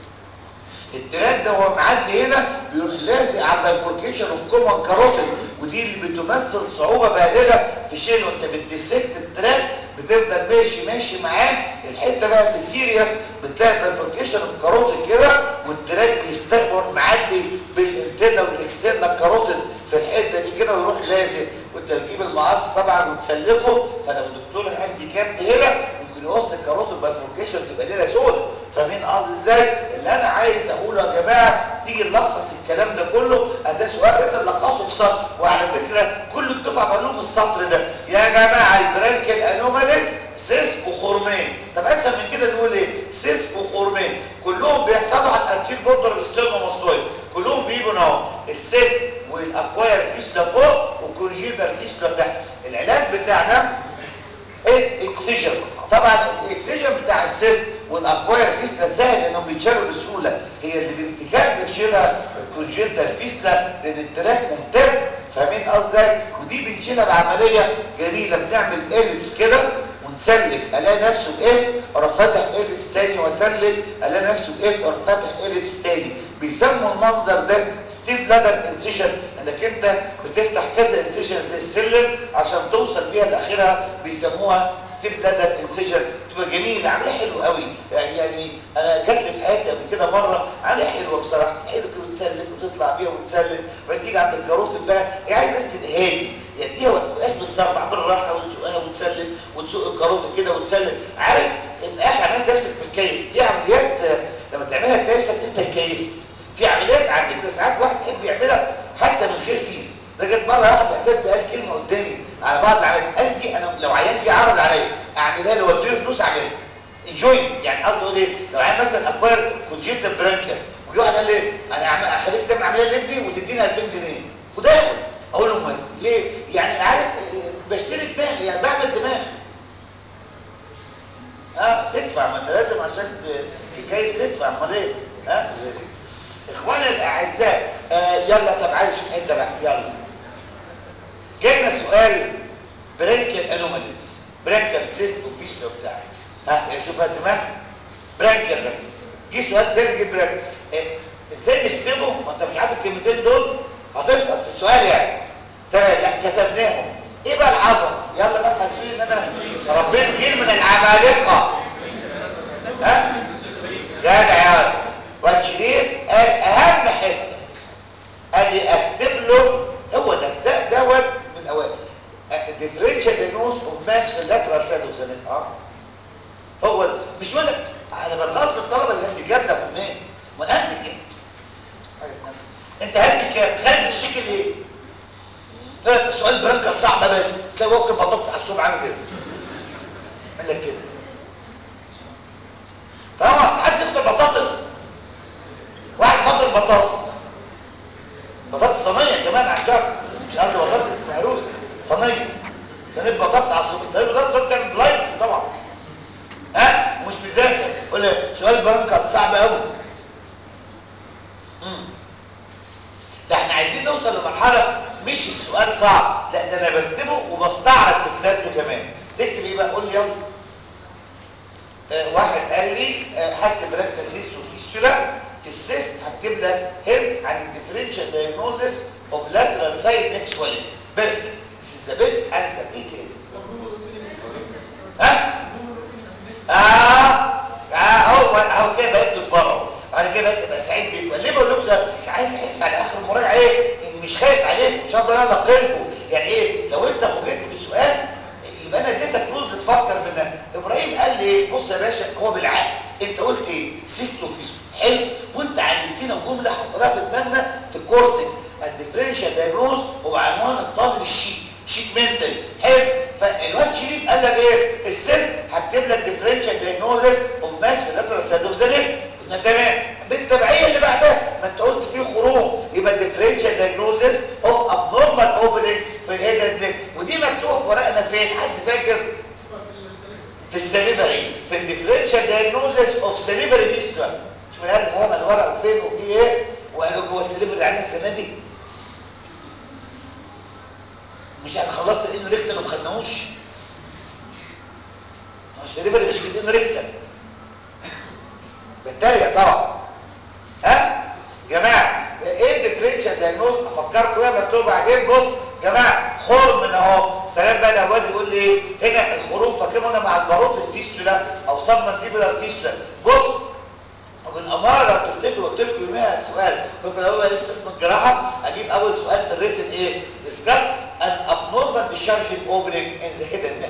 التراك ده هو معدي هنا بيروح لازق على البايفوركيشن اوف كومن كاروتيد ودي اللي بتمثل صعوبه بالغه في شيله وانت بتديسكت التراك بتفضل ماشي ماشي معاه الحته بقى اللي سيريس بتلاقي البايفوركيشن اوف كاروتيد كده والتراك بيستخبر معدي بالانترنال والاكسترنال كاروتيد في الحته دي كده ويروح لازق وانت بتجيب المقص طبعا وتسلكه فلو الدكتور الهاندي كاب هنا ممكن يوصل الكاروتيد بايفوركيشن تبقى ليله سودة فاهمين قصدي ازاي اللي انا عايز اقوله يا جماعه تيجي نلخص الكلام ده كله ده سؤال انت تلخصه في سطر وعلى فكره كل الدفعه قال لهم السطر ده يا جماعه البرانكل انوماليز سيس وخرمين طب اسهل من كده نقول ايه سيس وخرمين كلهم بيحصلوا على الانتير بوردر في الستيرنوماستويد كلهم بيجوا اهو السيس والاكواير فيسلا فوق والكونجينال فيسلا تحت العلاج بتاعنا اس اكسجن طبعا الاكسجن بتاع السيست والاكواير فيسلا سهل انهم بيتشالوا بسهوله هي اللي بنتكاد نشيلها الكونجنتال فيسلا لان التراك ممتد فاهمين قصدي ودي بنشيلها بعمليه جميله بنعمل اليبس كده ونسلك الاقي نفسه اف اروح فاتح اليبس تاني واسلك الاقي نفسه اف اروح فاتح اليبس تاني بيسموا المنظر ده ستيب لادر انسيشن انك انت بتفتح كذا انسيشن زي السلم عشان توصل بيها لاخرها بيسموها ستيب لادر انسيشن تبقى جميله عمليه حلوه قوي يعني انا جات لي في حياتي قبل كده مره عمليه حلوه بصراحه حلو كده وتسلك وتطلع بيها وتسلك وبعدين تيجي عند الكاروتيد بقى هي عايز بس تبقى هادي يديها وتبقاش بالسرعه بالراحه وتسوقها وتسلك وتسوق الكاروتيد كده وتسلك عارف في الاخر عملت نفسك متكيف في عمليات لما تعملها تلاقي نفسك انت اتكيفت في عمليات على فكره ساعات واحد يحب يعملها حتى من غير فيس ده جت مره واحد اساسا سال كلمه قدامي على بعض العمليات قال لي انا لو عيان جه عرض عليا اعملها له واديله فلوس اعملها انجوي يعني قصدي اقول ايه لو عيان مثلا اكوير كونجيتا برانكر ويقعد قال لي انا اخليك تعمل عمليه لابني وتديني 2000 جنيه وداخل اقول له موافق ليه يعني عارف آه، بشتري دماغي يعني بعمل دماغ اه تدفع ما انت لازم عشان ت- تكيف تدفع امال ايه ها اخواني الاعزاء آه يلا طب عايز اشوف حته بقى يلا جاينا سؤال برانكل انوماليز برانكل سيست وفيستو بتاع ها يا شوف بقى الدماغ برانكل بس جه سؤال ازاي نجيب برانكل إيه، ازاي نكتبه ما انت مش عارف الكلمتين دول هتسقط في السؤال يعني تمام لا كتبناهم ايه بقى العظمه يلا بقى حاسين ان انا ربيت جيل من العمالقه ها جدع يا واد شريف قال اهم حته قال لي اكتب له هو ده ده ده واد من الاوائل ديفرنشال ديجنوز اوف ماس في اللاترال سايد اوف ذا اه هو مش ولد انا بتغاظ بالطلبه اللي عندي جاب ده منين ما انت كده انت هدي كام خارج الشكل ايه ده سؤال برنكه صعب يا باشا زي وكل بطاطس على الصبح عامل كده قال لك كده طبعا حد يفطر بطاطس واحد فطر بطاطس بطاطس صينيه كمان على الجرح مش قصدي بطاطس مهروسه صينيه صينيه بطاطس على الصبح صينيه بطاطس صبح كان بلايندز طبعا ها ومش مذاكر قول لي سؤال برنكه صعب قوي امم ده احنا عايزين نوصل لمرحله مش السؤال صعب لا ده انا بكتبه وبستعرض في كتابته كمان تكتب ايه بقى قول لي يلا آه واحد قال لي آه هكتب ريكتال سيست وفيستولا في السيست هكتب لك هيم عن الديفرنشال دايجنوزس اوف لاترال سايد نيك سويلنج بيرفكت This is the best answer ايه تاني ها اه اه اهو اهو كده بكتب بره انا كده بكتب سعيد بيك ليه بقول لكم ده مش عايز احس على اخر المراجعه ايه اني مش خايف عليكم مش هقدر انا القمكم يعني ايه لو انت فوجئت بسؤال يبقى انا اديتك رز تفكر منها ابراهيم قال لي ايه بص يا باشا هو بالعقل انت قلت ايه سيستو فيستو حلو وانت علمتنا جمله حطيناها في دماغنا في الكورتكس الديفرنشال دايجنوز هو عنوان الطالب الشيك شيك منتال حلو فالواد شريف قال لك ايه السيست هكتب لك ديفرنشال دايجنوزس اوف ماس في اللاترال سايد اوف ذا نيك قلنا تمام بالتبعيه اللي بعدها ما انت قلت فيه خروم يبقى ديفرنشال دايجنوزس اوف ابنورمال اوبننج في الهيد نيك ودي مكتوبه في ورقنا فين حد فاكر في السليفري في الديفرنشال دايجنوزس اوف سليفري فيستولا شوف قال فاهم الورق وفين وفي ايه وقالوا جوه السليفري عندنا السنه دي مش انا خلصت الانو ريكتال وما خدناهوش ما هو السليفري مش في الانو ريكتال بالتالي طبعا ها جماعه ايه الديفرنشال دايجنوز افكركم ايه مكتوب بعدين بص جماعه خرم من اهو سلام بقى الاولاد يقول لي ايه هنا الخروم فاكرين هنا مع الباروت الفيستولا او سبمنتيبولار فيستولا بص والاماره لو تفتكروا قلت لكم يوميها سؤال كنت اقول لسه اسم الجراحه اجيب اول سؤال في الريتن ايه ديسكاس ان ابنورمال ديشارجنج اوبننج ان ذا هيد اند نيك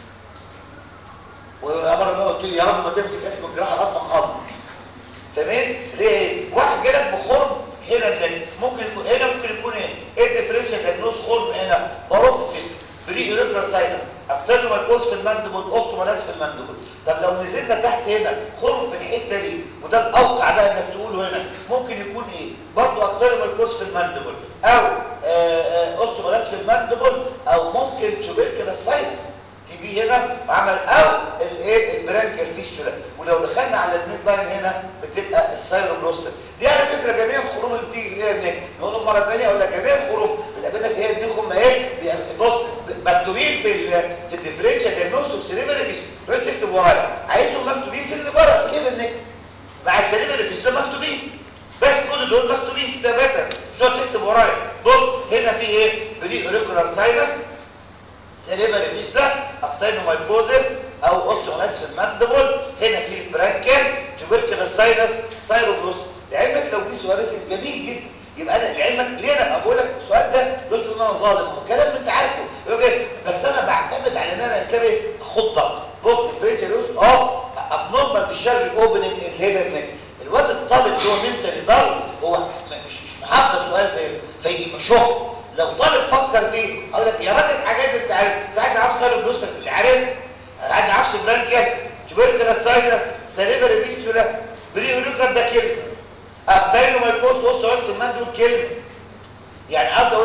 والاماره ما قلت لي يا رب ما تمسك اسم الجراحه لغايه ما نخلص فاهمين ليه واحد جالك بخرم هنا النك ممكن يكون هنا ممكن يكون ايه ايه الديفرنشال دايجنوز خرم هنا باروت فيست بري ايريجولار ساينس اكتر ما يكون في الماندبل اوستومالاس في الماندبل طب لو نزلنا تحت هنا خرم في الحته دي وده الاوقع بقى انك تقوله هنا ممكن يكون ايه برضه اكتر ما يكون في الماندبل او اوستومالاس في الماندبل او ممكن تشوبيركلاس ساينس تبيه هنا وعمل او الايه البرانكر فيستولا ولو دخلنا على الميد لاين هنا بتبقى السايروبروستر دي على فكره جميع الخروم اللي بتيجي فيها النك نقول مره ثانيه اقول لك جميع الخروم اللي قابلنا فيها النك هم ايه بص مكتوبين في ال في الديفرنشال دايجنوستس والسيريبري فيستولا تكتب ورايا عايزهم مكتوبين في اللي بره في كده النك مع السيريبري فيستولا مكتوبين بس كل دول مكتوبين كتابه مش تكتب ورايا بص هنا في ايه بري اوريكولار ساينس سيريبري فيستا اكتينومايكوزيس او اوستيومالايتس الماندبل هنا في برانكل تيوبركلوس ساينس سايروبلوس لعلمك لو في سؤال جميل جدا يبقى انا لعلمك ليه انا بقول لك السؤال ده مش ان انا ظالم هو كلام انت عارفه بس انا بعتمد على ان انا اسلامي خطه بص ديفرنشال اه ابنورمال ديشارج اوبننج از هيدن الواد الطالب اللي هو منتالي ضل هو مش مش محضر سؤال زي فيجي شغل لو طالب فكر فيه اقول لك يا راجل حاجات انت عارف في حد عارف سايرو بلوسر اللي عارف حد عارف برانكيال تبركلاس ساينس سليبري فيستولا بري اوريكر ده كلمه ابتاينو مايكوس وص وص المندول كلمه يعني قصدي اقول ايه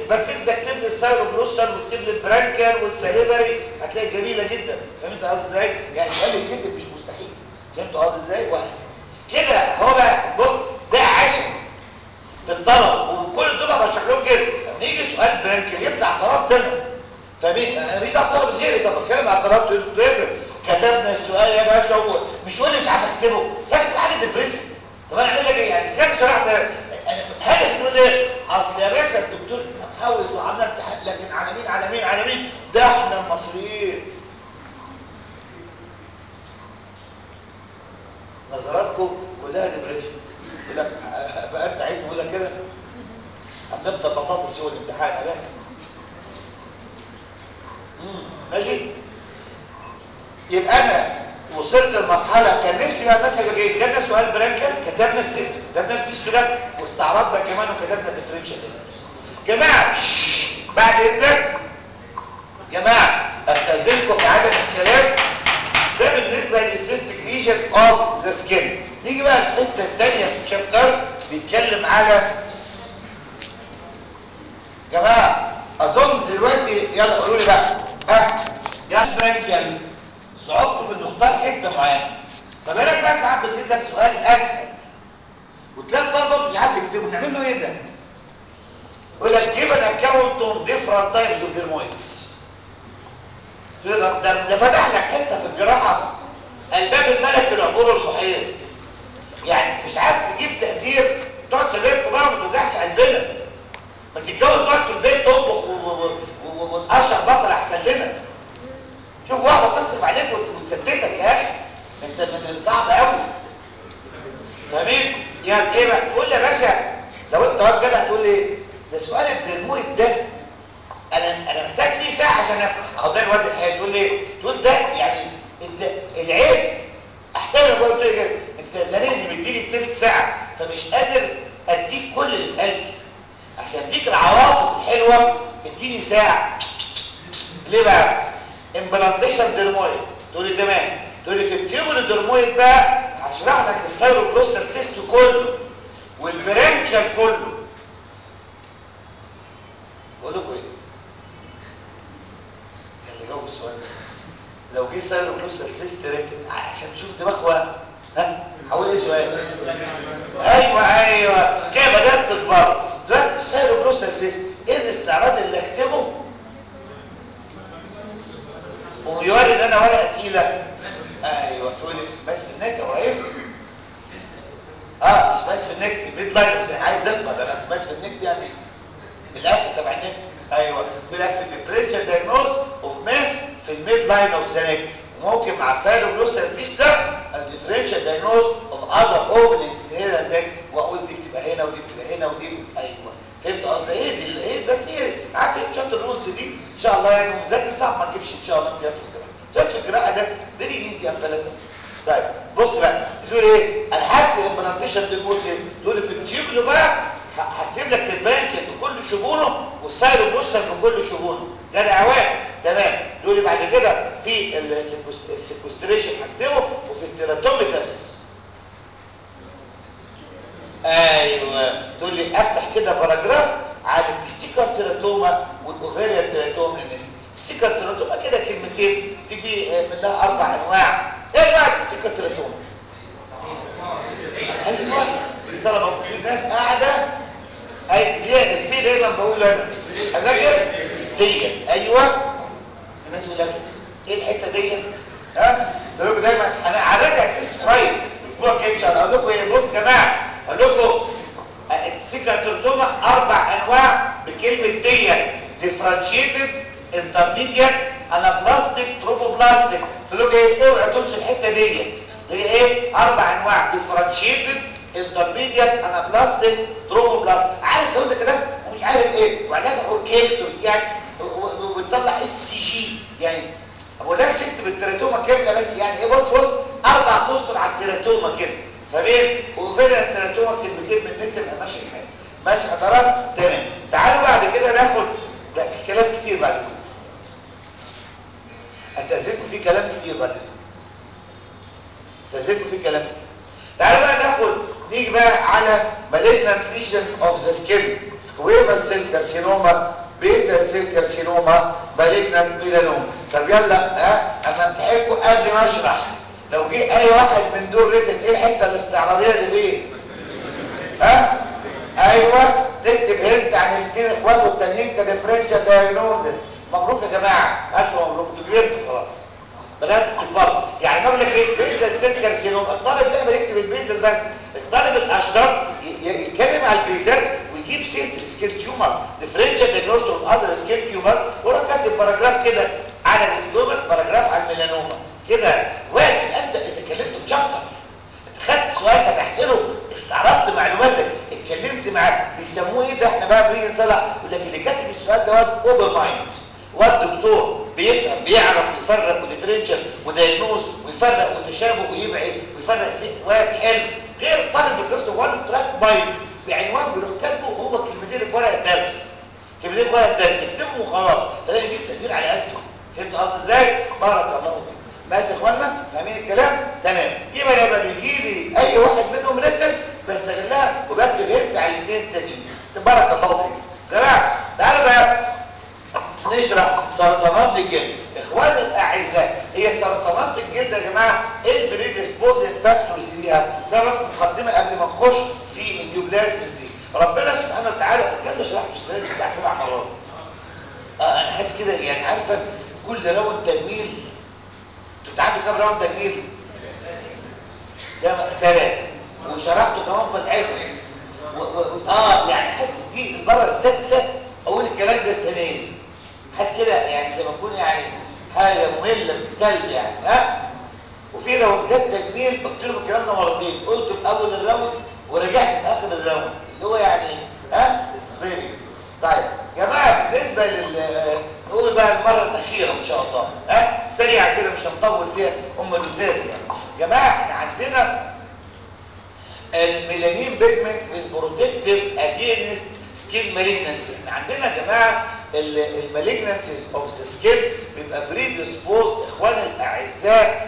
بس انت اكتب لي السايروبروستال واكتب لي البرانكال والسليفري هتلاقي جميله جدا فهمت قصدي ازاي يعني سؤال الكتب مش مستحيل فهمت قصدي ازاي واحد كده هو بقى بص ده عشم في الطلب وكل الدفعه بشرح لهم كده لما يجي سؤال برانكل يطلع طلب تاني فمين انا بيجي على طلب غيري طب بتكلم على طلب لازم كتبنا السؤال يا باشا هو مش يقول لي مش عارف اكتبه مش عارف اكتب حاجه ديبريسنج طب انا اعمل لك ايه يعني كام شرحت انا هدف تقول ايه اصل يا باشا الدكتور محاول يصعبنا امتحان لكن على مين على مين على مين ده احنا المصريين نظراتكم كلها ديبريشن يقول لك بقى انت عايز نقول لك كده هنفطر بطاطس يوم الامتحان ده ماشي يبقى انا وصلت لمرحله كان نفسي بقى مثلا ايه جبنا سؤال برانكل كتبنا السيستم كتبنا الفيس ده واستعرضنا كمان وكتبنا الديفرنشال جماعه بعد اذنك جماعه استاذنكم في عدم الكلام ده بالنسبه للسيستيك ليجن اوف ذا سكين نيجي بقى الحته الثانيه في الشابتر بيتكلم على جماعه اظن دلوقتي يلا قولوا لي بقى ها يا برانكل صعوبته في انه اختار حته معينه طب انا بقى ساعات بتجيب لك سؤال اسهل وتلاقي الطلبه مش عارف يكتبوا نعمل له ايه ده يقول لك جيب ان اكونت اون ديفرنت تايبس اوف ديرمويدز ده ده فتح لك حته في الجراحه الباب الملكي العبور المحيط يعني مش عارف تجيب تقدير تقعد في بيتكم بقى وما توجعش قلبنا ما تتجوز تقعد في البيت تطبخ وتقشر بصل احسن لنا شوف واحده تصرف عليك وتثبتك يا اخي انت من صعب قوي فاهمين يعني ايه بقى تقول لي يا باشا لو انت واد جدع تقول لي ده سؤال الدرمويد ده انا انا محتاج فيه ساعه عشان افهم اهو ده الواد الحقيقي تقول لي تقول ده يعني انت العيب احترم بقى قلت لي كده انت زنقني مديني التلت ساعه فمش قادر اديك كل اللي في قلبي عشان اديك العواطف الحلوه اديني ساعه ليه بقى امبلانتيشن ديرمويد تقول لي تمام تقول لي في التيوبر ديرمويد بقى هشرح لك السيروبروستال سيست كله والبرانكيال كله بقول لكم ايه اللي جاوب السؤال ده لو جه سيروبروستال سيست ريتن عشان تشوف دماغه ها هقول ايه سؤال ايوه ايوه كده بدات تكبر دلوقتي السيروبروستال سيست ايه الاستعراض اللي اكتبه ويوري ان انا ورقه تقيله ايوه تقول لي ماشي في النك يا ابراهيم اه مش ماشي في النك في الميد لاين بس عايز دقه ده بس ماشي في النك يعني الاخر تبع النك ايوه تقول اكتب ديفرنشال دايجنوز اوف ماس في الميد لاين اوف ذا نك وممكن مع السايروبلوسال فيستا ديفرنشال دايجنوز اوف اذر اوبننج هنا ده واقول دي بتبقى هنا ودي بتبقى هنا ودي ايوه فهمت قصدي ايه دي ايه بس هي عارف ايه شويه الرولز دي ان شاء الله يعني مذاكر صعب ما تجيبش ان شاء الله امتياز في الجراحه امتياز في الجراحه ده فيري ايزي ام فلاتة طيب بص بقى تقول ايه انا هكتب امبلانتيشن ديموتيز تقول في التيوبلو بقى هكتب لك البرانكل بكل شجونه والسايروبروسال بكل شجونه ده العوام تمام تقول لي بعد كده في السيكوستريشن هكتبه وفي التيراتوميتاس ايوه تقول لي افتح كده باراجراف على التستيكر تيراتوما والاوفيريا تيراتوما للناس التستيكر تيراتوما كده كلمتين دي في منها اربع انواع ايه انواع التستيكر تيراتوما ايوه في طلبه في ناس قاعده اي ليه الفي دايما بقول انا فاكر دي ايوه الناس يقول لك ايه الحته دي ها تقول دايما انا عارفها اسم كويس الاسبوع الجاي ان شاء الله اقول لكم ايه بص يا جماعه اقول لكم السيكاتوردوما اربع انواع بكلمه دي ديفرنشيتد انترميديت انابلاستيك تروفوبلاستيك تقول لكم ايه اوعوا تنسوا الحته ديت هي ايه اربع انواع ديفرنشيتد انترميديت انابلاستيك تروفوبلاستيك عارف لو انت كده ومش عارف ايه وعلاجها اوركيكتور يعني وبتطلع اتش سي جي يعني ما بقولكش اكتب التيراتوما كامله بس يعني ايه بص بص اربع اسطر على التيراتوما كده تمام وفعلا التيراتوما كلمتين من الناس يبقى ماشي الحال ماشي حضرات تمام تعالوا بعد كده ناخد لا في كلام كتير بعد كده استاذنكم في كلام كتير بعد كده استاذنكم في كلام كتير تعالوا بقى ناخد نيجي بقى على malignant lesion of the skin سكويما سيل كارسينوما بيزل سيل كارسينوما مالجنت ميلانوما طب يلا ها اما امتحنكم قبل ما اشرح لو جه اي واحد من دول ريتد ايه الحته الاستعراضيه اللي فيه ها ايوه تكتب هنت عن الاثنين اخوات والتانيين كديفرنشال دايجنوزس مبروك يا جماعه الف مبروك انتوا كبرتوا خلاص بدات تكبروا يعني بقول لك ايه بيزل سيل كارسينوما الطالب لا يكتب البيزل بس الطالب الاشطر يتكلم على البيزل ويجيب سيره السكيل تيومر ديفرنشال دايجنوستس اوف اذر سكيل تيومر وراح كاتب باراجراف كده على السكومس باراجراف على الميلانوما كده وقت انت اتكلمت في شابتر خدت سؤال فتحت له استعرضت معلوماتك اتكلمت معاه بيسموه ايه ده احنا بقى بنيجي نصلح يقول لك اللي كاتب السؤال ده واد اوبن مايند واد دكتور بيفهم بيعرف يفرق وديفرنشال ودايجنوز ويفرق وتشابه ويبعد ويفرق واد حلو غير الطالب اللي وان تراك مايند بعنوان بيروح كاتبه هو الكلمتين اللي في ورق الدرس كلمتين في ورق الدرس اكتبهم وخلاص فده يجيب تقدير على قده فهمت قصدي ازاي؟ بارك الله فيك ماشي يا اخوانا فاهمين الكلام تمام يبقى لما بيجي لي اي واحد منهم ريتن بستغلها وبكتب هنت على الاثنين التانيين تبارك الله فيك جماعه تعالوا بقى نشرح سرطانات الجلد اخواني الاعزاء هي سرطانات الجلد يا جماعه ايه البريدسبوزنت فاكتورز ليها بس مقدمه قبل ما نخش في النيوبلازمز دي ربنا سبحانه وتعالى الكلام ده شرحته السنه دي بتاع سبع مرات اه انا حاسس كده يعني عارفه كل راوند تجميل بتعدوا كام راوند تجميل ده ثلاثة وشرحته كمان في الحصص و... و... اه يعني حاسس دي المرة السادسة اقول الكلام ده السنة دي حاسس كده يعني زي ما اكون يعني حاجة مملة بالكلب يعني ها وفي راوندات تجميل قلت لهم الكلام ده مرتين قلته في اول الراوند ورجعت في اخر الراوند اللي هو يعني ها غيري طيب يا جماعه بالنسبه لل نقول بقى المره الاخيره ان شاء الله ها سريعا كده مش هنطول فيها هم اللزاز يعني يا جماعه احنا عندنا الميلانين بيجمنت از بروتكتيف اجينست سكين مالجنسي احنا عندنا يا جماعه المالجنسيز اوف ذا سكين بيبقى بريدسبوز اخواني الاعزاء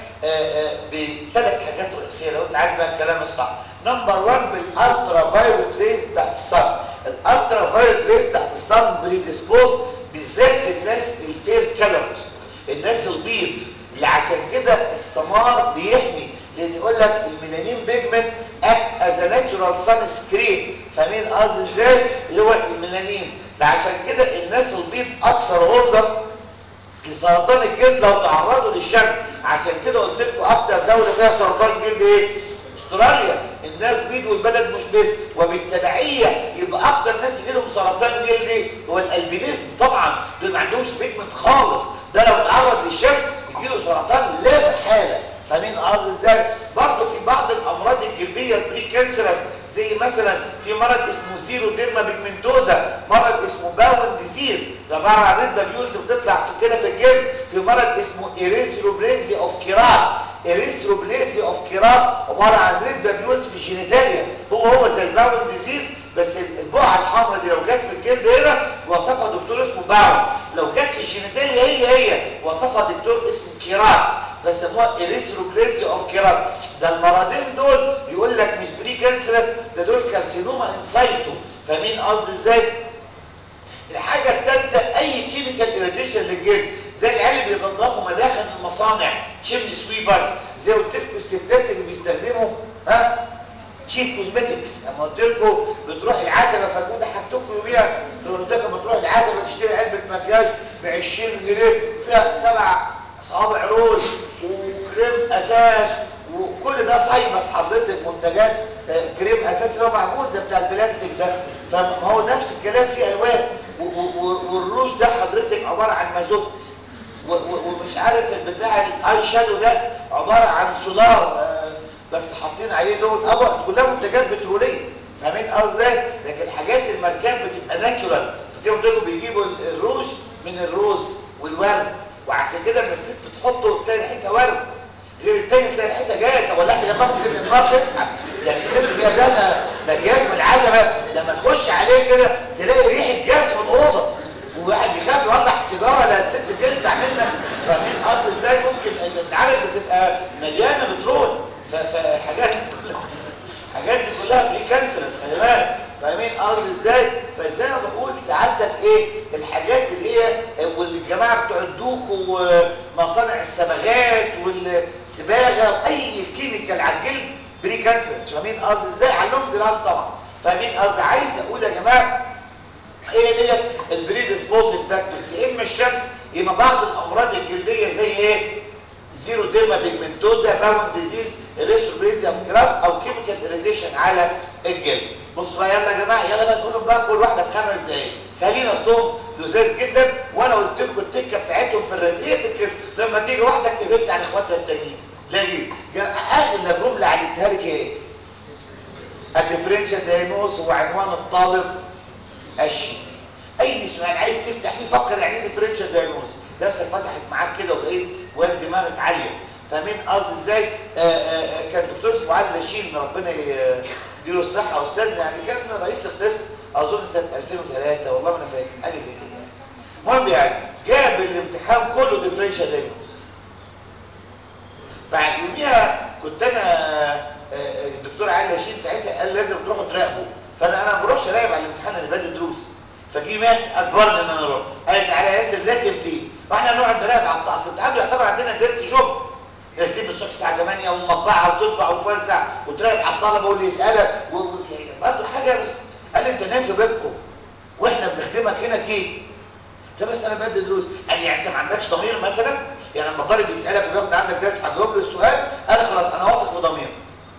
بثلاث حاجات رئيسيه لو انت عايز بقى الكلام الصح نمبر 1 بالالترا فايولت ريز بتاعت الصن الالترا فايولت ريز بتاعت الصن بريدسبوز بالذات في الناس الفير كلرز الناس البيض اللي عشان كده السمار بيحمي لان يقول لك الميلانين بيجمنت اكت از ناتشورال سان سكرين فاهمين قصدي ازاي اللي هو الميلانين ده عشان كده الناس البيض اكثر عرضه لسرطان الجلد لو تعرضوا للشمس عشان كده قلت لكم اكتر دوله فيها سرطان جلد ايه استراليا الناس بيض والبلد مش بس وبالتبعيه يبقى اكتر ناس يجيلهم سرطان جلدي هو الالبينيزم طبعا دول ما عندهمش بيجمنت خالص ده لو تعرض للشمس يجيله سرطان لا محاله فاهمين قصدي ازاي برضه في بعض الامراض الجلديه البري كانسرس زي مثلا في مرض اسمه زيرو ديرما بيجمنتوزا مرض اسمه باون ديزيز ده عباره عن ريد بابيولز بتطلع في كده في الجلد في مرض اسمه اريثروبليزي اوف كيرات اريثروبليزي اوف كيرات عباره عن ريد بابيولز في الجينيتاليا هو هو زي الباون ديزيز بس البقعه الحمراء دي لو جت في الجلد هنا وصفها دكتور اسمه باون لو جت في الجينيتاليا هي هي وصفها دكتور اسمه كيرات فسموها اريثروبليزي اوف كيرات ده المرضين دول يقول لك مش بري كانسرس ده دول كارسينوما انسايتو فاهمين قصدي ازاي الحاجه الثالثه اي كيميكال اريتيشن للجلد زي العيال اللي بينظفوا مداخل المصانع تشيمني سويبرز زي قلت لكم الستات اللي بيستخدموا ها تشيب كوزمتكس اما قلت لكم بتروح العتبه فجوده حاجتكم يوميها قلت لكم بتروح العتبه تشتري علبه مكياج ب 20 جنيه فيها سبع صوابع روج وكريم اساس وكل ده صيبس حضرتك منتجات كريم اساس اللي هو معمول زي بتاع البلاستيك ده فما هو نفس الكلام فيه الوان والروج ده حضرتك عباره عن مازوت ومش عارف البتاع الاي شادو ده عباره عن سولار بس حاطين عليه لون ابيض كلها منتجات بتروليه فاهمين قصدي ازاي لكن الحاجات الماركات بتبقى ناتشورال فكده بتقولوا بيجيبوا الروج من الروز والورد وعشان كده لما الست تحطه تلاقي ريحتها ورد غير التاني تلاقي ريحتها جايه ولعت جنبها ممكن النار تسحب يعني الست فيها ده مجال من العتبه لما تخش عليه كده تلاقي ريحه جاز في الاوضه وواحد بيخاف يولع السيجاره لا الست تلسع منك فاهمين قصدي ازاي ممكن العالم بتبقى مليانه بترول فالحاجات دي كلها الحاجات دي كلها بري كانسرس خلي بالك فاهمين قصدي ازاي فزي ما بقول سعادتك ايه الحاجات اللي هي والجماعه بتوع الدوك ومصانع الصبغات والصباغه واي كيميكال على الجلد بري كانسر فاهمين قصدي ازاي علوم جلال طبعا فاهمين قصدي عايز اقول يا جماعه ايه ديت البريدسبوزنج فاكتورز يا اما الشمس يا اما بعض الامراض الجلديه زي ايه زيرو ديرما بيجمنتوزا باون ديزيز ريستروبريزيا اوف كرات او كيميكال اريتيشن على الجلد بصوا بقى يلا يا جماعه يلا بقى تقولوا بقى كل واحده بخمس دقايق سهلين اصلهم لذاذ جدا وانا قلت لكم التكه بتاعتهم في الرد ايه التكه لما تيجي واحده كتبت عن اخواتها التانيين لاقي اغلى جمله علمتها لك ايه الديفرنشال داينوز هو عنوان الطالب الشيك اي سؤال عايز تفتح فيه فكر يعني ايه ديفرنشال داينوز نفسك فتحت معاك كده وبقيت واد دماغك عاليه فاهمين قصدي ازاي آآ آآ كان دكتور اسمه علي لاشين ربنا يديله الصحه استاذنا يعني كان رئيس القسم اظن سنه 2003 والله ما انا فاكر حاجه زي كده يعني المهم يعني جاب الامتحان كله ديفرنشال داينوز فيوميها كنت انا الدكتور علي لاشين ساعتها قال لازم تروحوا تراقبوا فانا انا ما بروحش اراقب على الامتحان اللي بادئ دروس فجي مات اجبرني ان انا اروح قال تعالى يا ياسر لازم تيجي واحنا نقعد نراقب على التعصيب قبل يعتبر عندنا ديرت جوب ياسين الصبح الساعه 8 ومطبعها وتطبع وتوزع وتراقب على الطلبه واللي يسالك برضه حاجه بس قال لي انت نام في بيتكم واحنا بنخدمك هنا تيجي قلت بس انا بدي دروس قال لي يعني انت ما عندكش ضمير مثلا يعني لما طالب يسالك وياخد عندك درس هتجاوب له السؤال انا خلاص انا واثق في ضميري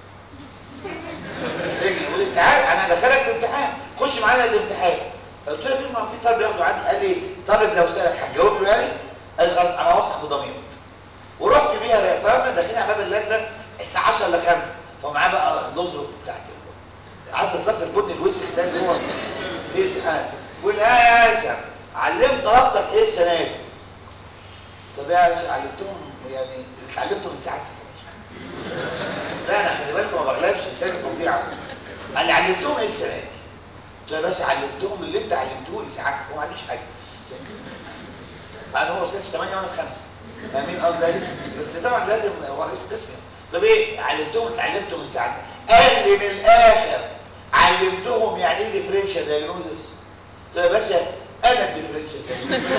رجلي يقول لي تعال انا هدخلك الامتحان خش معانا الامتحان قلت له ما في طالب ياخده عندي قال لي طالب لو سالك هتجاوب له يعني قال لي خلاص انا واثق في ضميري ورحت بيها فاهمنا داخلين على باب اللجنه الساعه 10 ل 5 فمعاه بقى الاظرف بتاعت عارف الظرف البني الوسخ ده اللي هو في امتحان بيقول يا باشا علمت طلبتك ايه السنه دي طب يا باشا علمتهم يعني اللي اتعلمته من ساعتك يا باشا لا انا خلي بالكم ما بغلبش لساني فظيعه قال لي علمتهم ايه السنه دي قلت له يا باشا علمتهم اللي انت علمته لي ساعتك هو ما علمش حاجه انا هو استاذ 8 وانا في 5 فاهمين قصدي بس طبعا لازم هو رئيس قسم طب ايه علمتهم اتعلمته من ساعتك قال لي من الاخر علمتهم يعني ايه ديفرنشال دايجنوزس قلت له يا باشا انا الديفرنشال دايجنوزس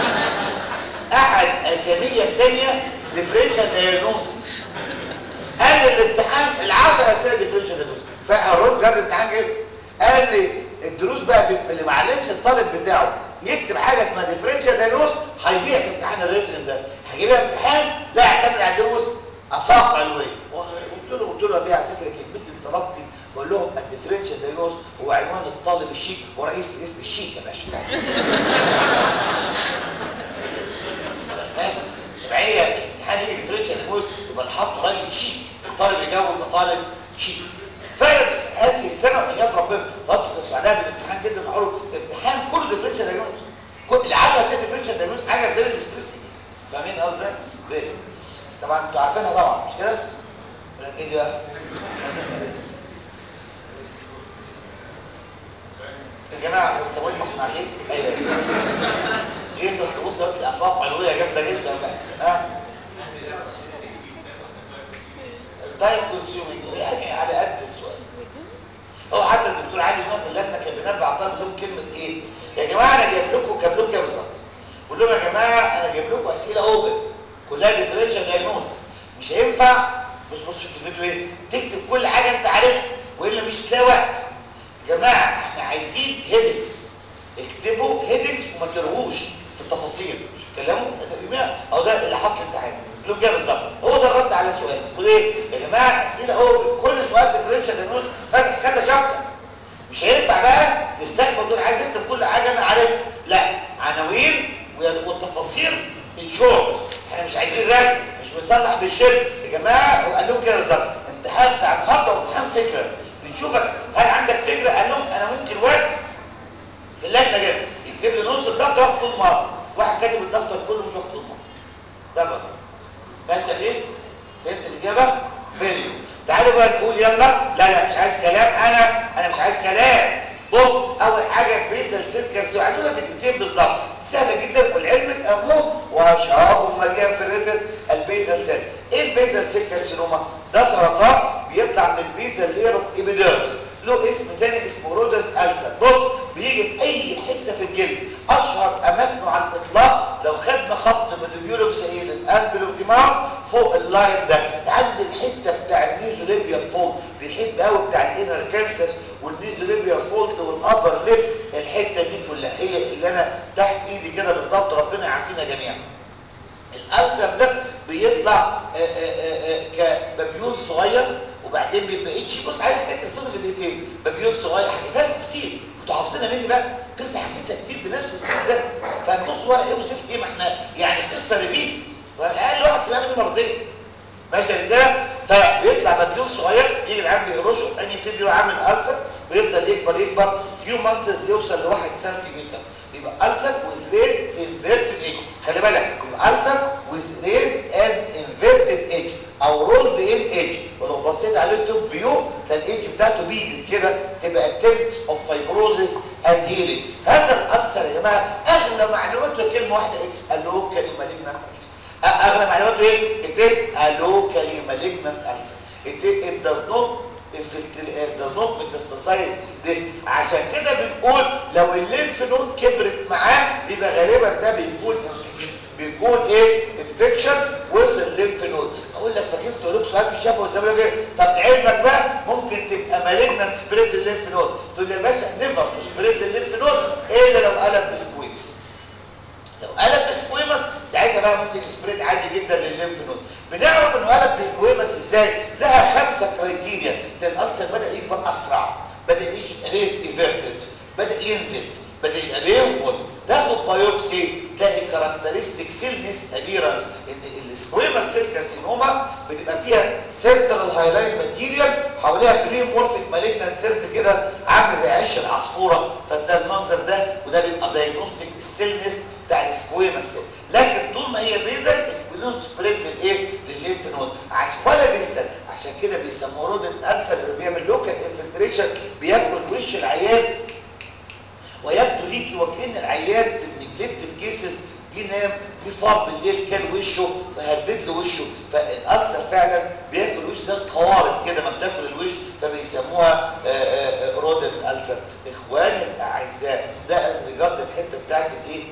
احد اساميه الثانيه ديفرنشال دايجنوزس قال لي الامتحان ال10 اسئله ديفرنشال دايجنوزس فقررت جاب الامتحان كده قال لي الدروس بقى في اللي ما علمش الطالب بتاعه يكتب حاجه اسمها ديفرنشال دايجنوز هيضيع في امتحان الريتن ده هجيبها امتحان لا اعتمد على الدروس افاق علويه قلت له قلت له بيه على فكره كلمتي طلبتي بقول لهم الديفرنشال دايجنوز هو عنوان الطالب الشيك ورئيس الاسم الشيك يا باشا هي امتحان يجي ديفرنشال دايجنوز يبقى نحط راجل شيك الطالب يجاوب يبقى طالب شيك فعلا هذه السنه وحياه ربنا طب سعداء بالامتحان جدا معروف امتحان كله ديفرنشال دايجنوز كل ال 10 اسئله ديفرنشال دايجنوز حاجه فيري ستريسنج فاهمين قصدي؟ فيري طبعا انتوا عارفينها طبعا مش كده؟ ايه دي بقى؟ يا جماعه ثواني اسمع غيث ايوه غيث اصل بص قلت الافاق علويه جامده جدا بقى ها تايم كونسيومينج يعني على قد السؤال هو حتى الدكتور علي هنا في اللجنه كان بينبه على الطالب لهم كلمه ايه يا جماعه انا جايب لكم كام لهم كده بالظبط بقول لهم يا جماعه انا جايب لكم اسئله اوبن كلها ديفرنشال دايجنوز مش هينفع بص بص في كلمته ايه تكتب كل حاجه انت عارفها والا مش هتلاقي وقت يا جماعه احنا عايزين هيدنجز اكتبوا هيدنجز وما ترهوش في التفاصيل تتكلموا اهو ده اللي حط الامتحان لهم كده بالظبط هو ده الرد على سؤال بيقول ايه يا جماعه اسئله اوبن كل سؤال ديفرنشال دايجنوز فاتح كذا شابتر مش هينفع بقى تستقبل دول عايز انت كل حاجه انا عارفها لا عناوين والتفاصيل ان شورت احنا مش عايزين رسم مش بنصلح بالشرك يا جماعه وقال لهم كده بالظبط امتحان بتاع النهارده وامتحان فكره بنشوفك هل عندك فكره قال لهم انا ممكن وقت في اللجنه كده يكتب لي نص الدفتر واخد فيه المره واحد كاتب الدفتر كله مش واخد فيه المره ده الرد باشا ليس فهمت الاجابه فيري تعالوا بقى نقول يلا لا لا مش عايز كلام انا انا مش عايز كلام بص اول حاجه بيزل سيل كارسيو عايز اقول لك دقيقتين بالظبط سهله جدا ولعلمك اهمهم واشهرهم مليان في الريتن البيزل سيل ايه البيزل سيل كارسينوما ده سرطان بيطلع من البيزل لير اوف ايبيديرمز له اسم تاني اسمه رودنت السر بص بيجي في اي حته في الجلد اشهر اماكنه على الاطلاق لو خدنا خط من البيولوف زي الانجل اوف ذا ماوث فوق اللاين ده عند الحته بتاع النيزوليبيال فولد بيحب قوي بتاع الانر كانسس والنيزوليبيال فولد والابر ليب الحته دي كلها هي اللي انا تحت ايدي كده بالظبط ربنا يعافينا جميعا الالسر ده بيطلع كبابيول صغير وبعدين بيبقى اتش بص على حكايه قصته في دقيقتين بابيول صغير حكيتها لكم كتير كنتوا حافظينها مني بقى قصه حكيتها كتير بنفس الاسلوب ده فبص ورا ايه وشفت ايه ما احنا يعني قصه ريبيت اقل واحد سمعها مني مرتين ماشي يا رجاله فبيطلع بابيول صغير يجي العيال بيهرشه الثاني يبتدي عامل الفا ويفضل يكبر يكبر فيو مانثز يوصل ل 1 سنتيمتر يبقى ألسر with raised inverted edge خلي بالك يبقى ألسر with raised and inverted edge او rolled in edge ولو بصيت على التوب فيو تلاقي الايدج بتاعته بيجد كده تبقى attempts of fibrosis and healing هذا الألسر يا جماعه اغلى معلوماته كلمه واحده اتس اللوكالي malignant ulcer اغلى معلوماته ايه؟ it is a locally malignant ulcer it, it does not does not metastasize this عشان كده بنقول لو الليمف نود كبرت معاه يبقى غالبا ده بيكون بيكون ايه انفكشن وصل الليمف نود اقول لك فاكر تقول لك سؤال في الشفا والزمن يقول طب علمك بقى ممكن تبقى مالجنت سبريد الليمف نود تقول لي يا باشا نيفر تو سبريد الليمف نود الا لو قلب بسكويمس لو قلب بسكويمس ساعتها بقى ممكن سبريد عادي جدا للليمف نود بنعرف انه قلب بسكويمس ازاي لها خمسه كرايتيريا ده الالسر بدا يكبر اسرع بدا ريس ايفيرتد بدا ينزل بدا يبقى بينفل تاخد بايوبسي تلاقي كاركترستيك سيلنس ابيرنس ان السكويمس سيل كارسينوما بتبقى فيها سنترال هايلايت ماتيريال حواليها بريمورفيك مالجنت سيلز كده عامله زي عش العصفوره فده المنظر ده وده بيبقى دايجنوستيك السيلنس بتاع السكويمس سيل لكن طول ما هي بيزل البلون سبريد للايه للليمف نود عشان ولا ديستال عشان كده بيسموه رودنت السر اللي بيعمل لوكال انفلتريشن بياكل وش العيان ويبدو ليكي وكأن العيان في النجلكتد كيسز جه نام جه فار بالليل كان وشه فهبد له وشه فالالسر فعلا بياكل وش زي القوارب كده ما بتاكل الوش فبيسموها رودن السر اخواني الاعزاء ده از ريجارد الحته بتاعت الايه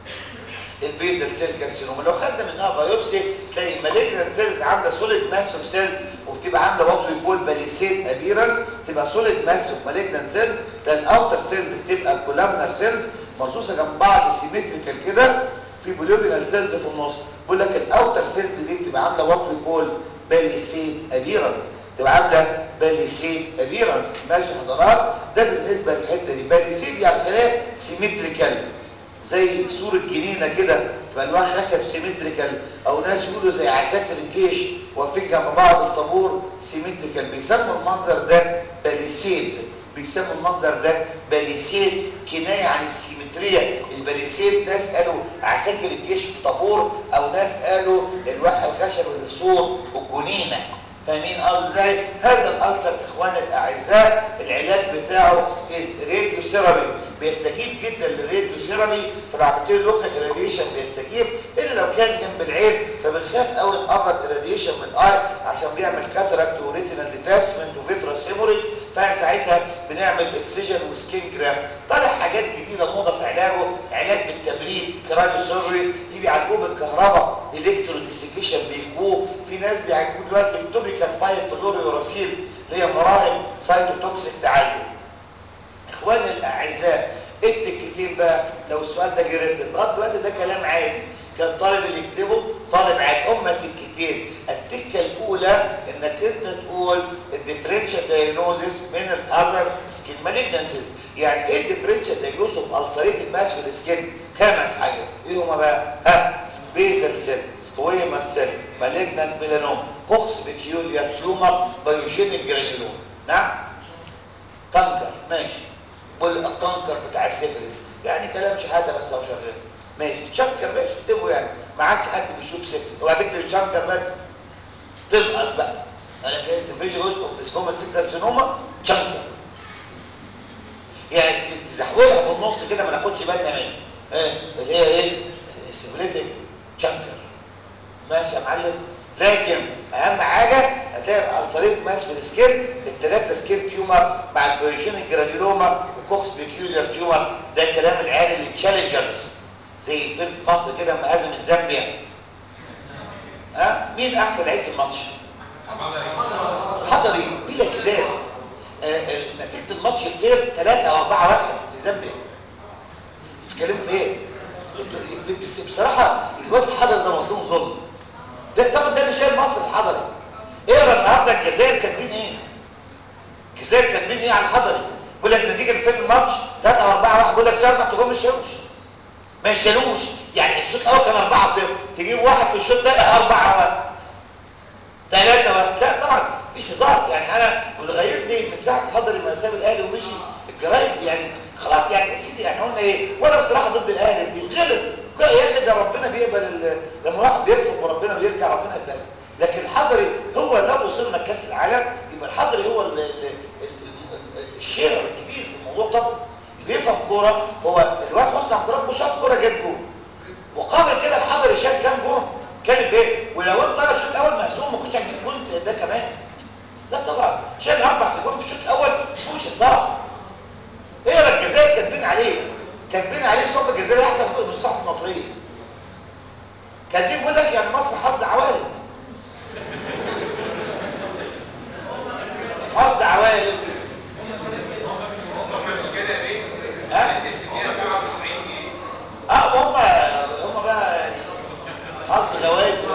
البيزل سيل كارسينوما لو خدنا منها بايوبسي تلاقي مالجنت سيلز عامله سوليد ماسوف سيلز وبتبقى عامله وات يقول باليسيد ابيرنس تبقى سوليد ماسوف مالجنت سيلز تلاقي الاوتر سيلز بتبقى كولامنر سيلز مرصوصه جنب بعض سيمتريكال كده في بوليوجينال سيلز في النص بيقول لك الاوتر سيلز دي بتبقى عامله وات يقول باليسيد ابيرنس تبقى عامله باليسيد ابيرنس ماشي حضرات ده بالنسبه للحته دي باليسيد يعني خلايا سيمتريكال زي صورة جنينة كده تبقى الواح خشب سيمتريكال او ناس يقولوا زي عساكر الجيش واقفين جنب بعض في طابور سيمتريكال بيسموا المنظر ده باليسيد بيسموا المنظر ده باليسيد كناية عن السيمترية الباليسيد ناس قالوا عساكر الجيش في طابور او ناس قالوا الواح الخشب اللي في صور الجنينة فاهمين قصدي ازاي هذا الالسر اخواني الاعزاء العلاج بتاعه از راديو ثيرابي بيستجيب جدا للراديو ثيرابي فلو عملت له لوكال اراديشن بيستجيب الا لو كان جنب العين فبنخاف قوي نقرب اراديشن من الاي عشان بيعمل كاتراكت وريتينال ديتاشمنت وفيتراس هيموريج فساعتها بنعمل اكسجن وسكين جرافت طالع حاجات جديده موضه في علاجه علاج بالتبريد كرايو سيرجري في بيعالجوه بالكهرباء الكترو ديسيكيشن بيكوه في ناس بيعالجوه دلوقتي التوبيكال 5 فلوريوراسيل اللي هي مراهم سايتوتوكسيك تعالجه اخواني الاعزاء التكتين بقى لو السؤال ده جريت لغايه دلوقتي ده كلام عادي كان طالب اللي يكتبه طالب عادي هما تكتين التكه الاولى انك انت تقول الديفرنشال دايجنوزيس من الاذر سكين مالجنسيز يعني ايه الديفرنشال دايجنوز اوف السريتد ماتش في السكين خمس حاجات ايه هما بقى ها بيزل سيل سكويما سيل مالجنانت ميلانوم كوكس بيكيوليا تيومر بايوجينيك جرانيولوم نعم كانكر ماشي والكانكر بتاع السيفلس يعني كلام شهاده بس او شغال ماشي تشنكر ماشي اكتبه يعني ما عادش حد بيشوف سيفلس هو هتكتب تشنكر بس تنقص بقى انا كده ديفيجن اوف سكوما سيكارسينوما تشنكر يعني تزحولها في النص كده ما ناخدش بالنا ماشي ايه اللي هي ايه سيفليتك تشنكر ماشي يا معلم لكن اهم حاجه هتلاقي الطريق ماس في السكين الثلاثه سكين تيومر مع البيوجينيك جرانيولوما كوكس بيكيولير تيومر ده كلام العيال اللي تشالنجرز زي فيلم مصر كده لما هزمت زامبيا ها مين احسن لعيب في الماتش حضري بلا جدال آه، آه، نتيجه الماتش الفير 3 او 4 واحد لزامبيا بيتكلموا في ايه انتوا- بس بصراحه الواد الحضري ده مظلوم ظلم ده طبعا ده اللي شايل مصر الحضري اقرا النهارده الجزائر كاتبين ايه الجزائر كاتبين ايه على الحضري بيقول لك نتيجه الفيلم الماتش 3 او 4 واحد بيقول لك اربع تجوم مش شالوش ما يشالوش يعني الشوط الاول كان 4 0 تجيب واحد في الشوط الثاني 4 1 ثلاثة واحد لا طبعا مفيش هزار يعني انا واللي غيظني من ساعه الحضري ما ساب الاهلي ومشي الجرايد يعني خلاص يعني يا سيدي يعني قلنا ايه وانا بصراحه ضد الاهلي دي غلط يا اخي ده ربنا بيقبل ال- لما واحد بيكفر وربنا بيرجع ربنا يقبله لكن الحضري هو لو وصلنا كاس العالم يبقى الحضري هو ال- ال- ال- ال- الشير الكبير في الموضوع طبعا اللي بيفهم كوره هو الواد حسني عبد الرب شاط كوره جت جول وقابل كده الحضري شال كام جول كان فين ولو انت طلع الشوط الاول مهزوم ما كنتش هتجيب جول ده كمان لا طبعا شال اربع جول في الشوط الاول مفيهوش هزار اقرا الجزائر كاتبين عليه كاتبين عليه الصحف الجزائري احسن من الصحف المصريه كاتبين بيقول لك يعني مصر حظ عوالم حظ عوالم ها اه هم هم بقى يعني حظ غوازي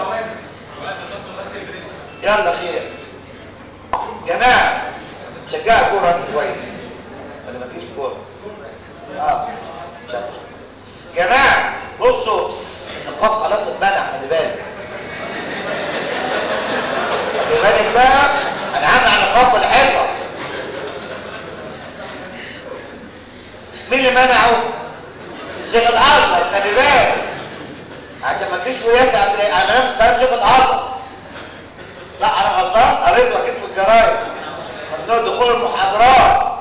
يلا خير جماعه شجعوا الكوره انت كويس ولا مفيش كوره اه شاطر جماعه بصوا بس، النقاب خلاص اتمنع خلي بالك خلي بالك بقى انا عامل على النقاب في الحصه مين اللي منعه شيخ الازهر خلي بالك عشان ما تجيش تقول ياسر عبد الع- على نفس كلام شيخ الازهر صح انا غلطان قريته اكيد في الجرايد ممنوع دخول المحاضرات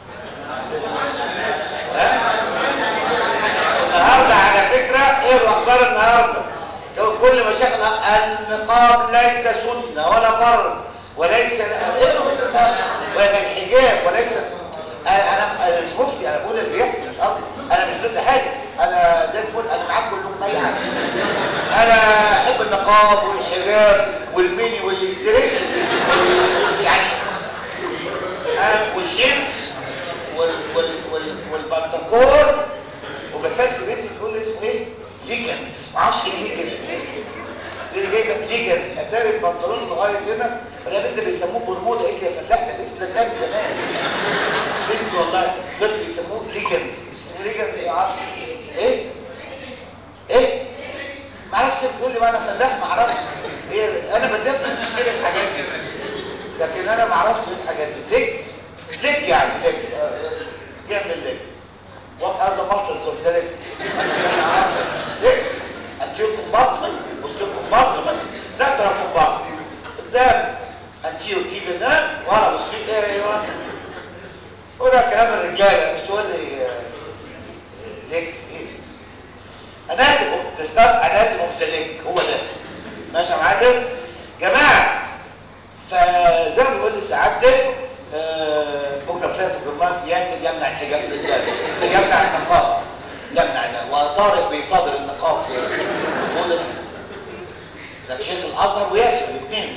ها؟ النهارده على فكره ايه الاخبار النهارده كو- كل مشاكل النقاب ليس سنه ولا فرض وليس ايه بس النقاب؟ والحجاب وليس انا انا انا مش مفتي انا بقول اللي بيحصل مش قصدي انا مش ضد حاجه انا زي الفل انا معاك كلهم في اي حاجه انا احب النقاب والحجاب والميني والاستريتش يعني أنا والجينز وال وال وال والبنطلون وبسالت بنتي تقول لي اسمه ايه؟ ليجنز معرفش ايه ليجنز ليه جايبه ليجنز اتاري البنطلون لغايه هنا ولا بنت بيسموه برمودا قالت لي يا فلاح ده الاسم ده اتقال من زمان بنتي والله قلت بيسموه ليجنز بيسموه ليجنز ايه يا عم؟ ايه؟ ايه؟ معرفش بتقول لي ما انا فلاح معرفش ايه انا بنفذ اشتري الحاجات دي لكن انا معرفش ايه الحاجات دي ليكس ليك يعني ليك آه، آه، جاي من الليك what are the muscles of the leg انا اعرف ليك anterior compartment posterior compartment lateral compartment قدام anterior tibial nerve ورا posterior ايوه وده كلام الرجاله مش تقول لي آه، آه، ليكس ايه ليكس اناتوم ديسكاس اناتوم اوف ذا ليج هو ده ماشي يا معلم جماعه فزي ما بيقول لي سعادتك آه، بكره تلاقي في الجرمان ياسر يمنع الحجاب في الدم يمنع النقاب يمنع النقاب. وطارق بيصادر النقاب في مول الحزب لك شيخ الازهر وياسر الاثنين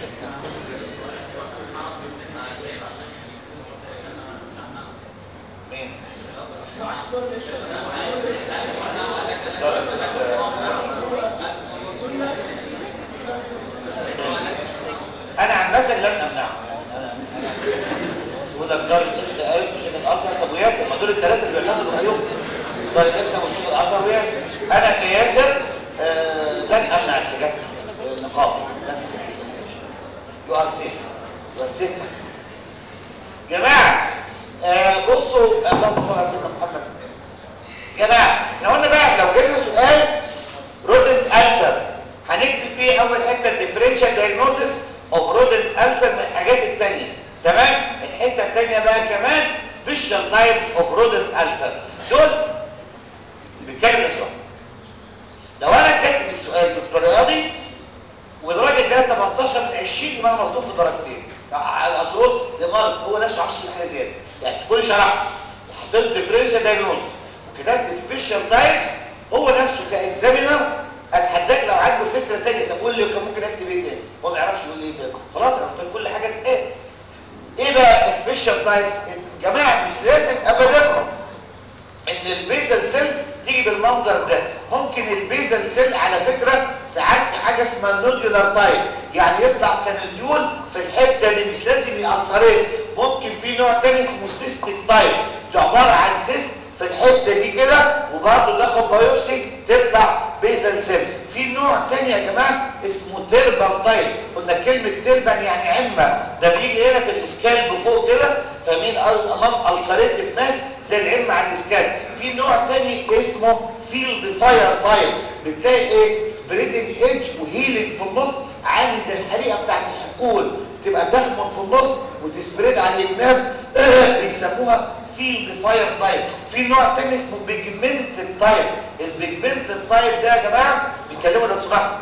مين؟ طارق انا عامه لن امنعه يعني انا تقول لك دار الافتاء قالت وشيخ الازهر طب وياسر ما دول الثلاثه اللي بيعتمدوا رايهم دار الافتاء وشيخ الازهر وياسر انا كياسر آه لن امنع الحجاب في النقاب لن يو ار سيف يو ار سيف جماعه آه بصوا اللهم صل على سيدنا محمد جماعه احنا قلنا بقى لو جبنا سؤال رودنت ألسر هنكتب فيه اول حته ديفرنشال دايجنوزس اوف رودنت ألسر من الحاجات الثانيه تمام الحته الثانيه بقى كمان سبيشال تايبس اوف رودنت ألسر دول اللي بيتكلم السؤال لو انا كاتب السؤال بالطريقه دي والراجل ده 18 من 20 يبقى انا مصدوم في درجتين اصل بص ده مرض هو نفسه ما يعرفش يجيب حاجه زياده يعني تكون شرحت حط له ديفرنشال دايجنوستس وكتبت سبيشال تايبس هو نفسه كاكزامينر اتحداك لو عنده فكره ثانيه طب قول لي كان ممكن اكتب ايه تاني هو ما يعرفش يقول لي ايه تاني خلاص انا قلت كل حاجه اتقال ايه بقى سبيشال تايبس يا جماعه مش لازم ابدا ان البيزل سيل تيجي بالمنظر ده ممكن البيزل سيل على فكره ساعات في حاجه اسمها نودولار تايب يعني يطلع كنديول في الحته دي مش لازم يألسرين ممكن في نوع تاني اسمه سيستيك تايب ده عباره عن سيست في الحته دي كده وبرضه تاخد بايوبسي تطلع بيزل سيل في نوع تاني يا جماعه اسمه تيربال تايب قلنا كلمه تيربان يعني عمه ده بيجي هنا في الاسكالب فوق كده فاهمين امام السريتد ماس زي العمه على الاسكالب في نوع تاني اسمه فيلد فاير تايب بتلاقي ايه سبريدنج ايدج وهيلينج في النص عامل زي الحريقه بتاعت الحقول تبقى تخمن في النص وتسبريد على الجناب بيسموها فيلد فاير تايب في نوع تاني اسمه بيجمنت تايب البيجمنت تايب ده يا جماعه بيتكلموا لو سمحتوا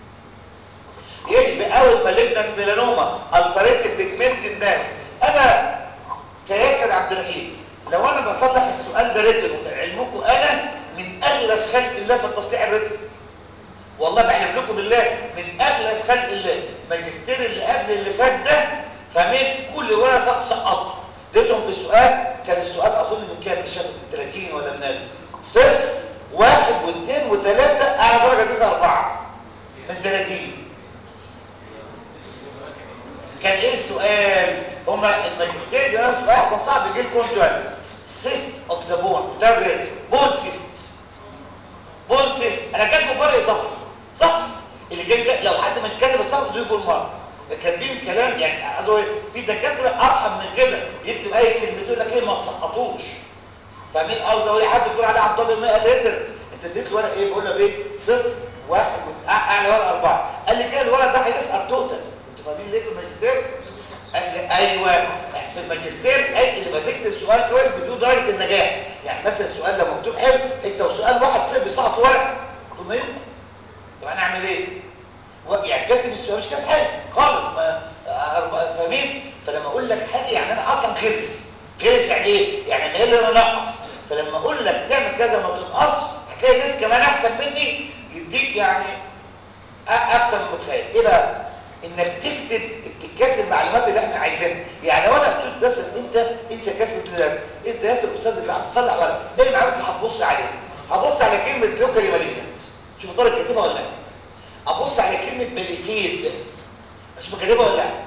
يشبه قوي المالجنت ميلانوما السريتد بيجمنت الناس انا كياسر عبد الرحيم لو انا بصلح السؤال ده ريتم علمكم انا من اغلس خلق الله في التصليح الريتم والله بحلف لكم بالله من اغلس خلق الله ماجستير اللي قبل اللي فات ده فاهمين كل ورقه سقط سقطته اديتهم في السؤال كان السؤال اظن من كام مش من 30 ولا من صفر واحد واثنين وثلاثه اعلى درجه اديتها اربعه من 30 كان ايه السؤال هما الماجستير ده سؤال كان صعب يجي لكم انتوا سيست اوف ذا بون ده بون سيست بون سيست انا كاتبه فرق صفحه صح اللي كان لو حد مش كاتب الصفحه ضيفه المره كاتبين كلام يعني قصدي في دكاتره ارحم من كده يكتب اي كلمه يقول لك ايه ما تسقطوش فاهمين قصدي حد بيقول عليه عبد الله ما لازر انت اديت له ورق ايه بقول له ايه صفر واحد اعلى ورقه اربعه قال لي كده الورق ده هيسقط توتال انتوا فاهمين ليه في الماجستير ايوه في الماجستير اي اللي بتكتب سؤال كويس بتدوه درجه النجاح يعني مثلا السؤال لو مكتوب حلو انت لو سؤال واحد صفر بيسقط ورقه تقول ما يسقط طب انا اعمل ايه يعني كاتب السؤال مش كاتب حلو خالص ما فاهمين فلما اقول لك حاجه يعني انا اصلا غلس غلس يعني ايه يعني ما اللي انا نقص فلما اقول لك تعمل كذا ما تنقص هتلاقي ناس كمان احسن مني يديك يعني اكتر من متخيل ايه بقى انك تكتب التكات المعلومات اللي احنا عايزينها يعني لو انا قلت بس انت انت كاسب الدرس انت ياسر الاستاذ اللي عم تطلع ورق ايه المعلومات اللي هتبص عليها هبص على كلمه لوكالي مالجنت شوف طارق كاتبها ولا لا ابص على كلمه بليسيد اشوف كاتبها ولا لا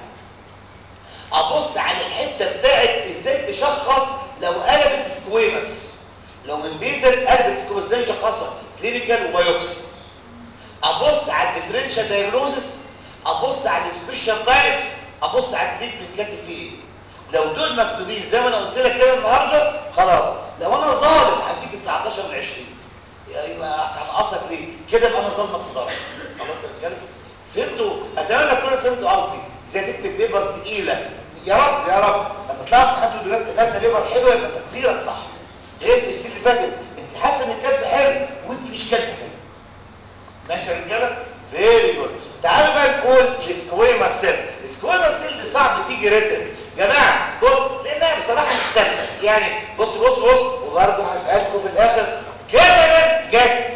ابص على الحته بتاعت ازاي تشخص لو قلبت سكويمس لو من بيزل قلبت سكويمس ازاي نشخصها كلينيكال وبايوبسي ابص على الديفرنشال دايجنوزس ابص على السبيشال تايبس ابص على التريتمنت كاتب فيه ايه لو دول مكتوبين زي ما انا قلت لك كده النهارده خلاص لو انا ظالم هديك 19 من 20 ايوه اصل هنقصك ليه كده يبقى انا ظالمك في درجه خلاص يا رجاله فهمتوا اتمنى تكونوا فهمتوا قصدي ازاي تكتب بيبر تقيله يا رب يا رب لما طلعت امتحان دلوقتي كتبنا بيبر حلوه يبقى تقديرك صح غير في السنه اللي فاتت انت حاسه ان الكتب حلو وانت مش كاتبه حلو ماشي يا رجاله فيري جود تعالوا بقى نقول السكويما سيل السكويما سيل دي صعب تيجي ريتم جماعه بص لانها بصراحه مختلفه يعني بص بص بص وبرضه هسالكم في الاخر كده جت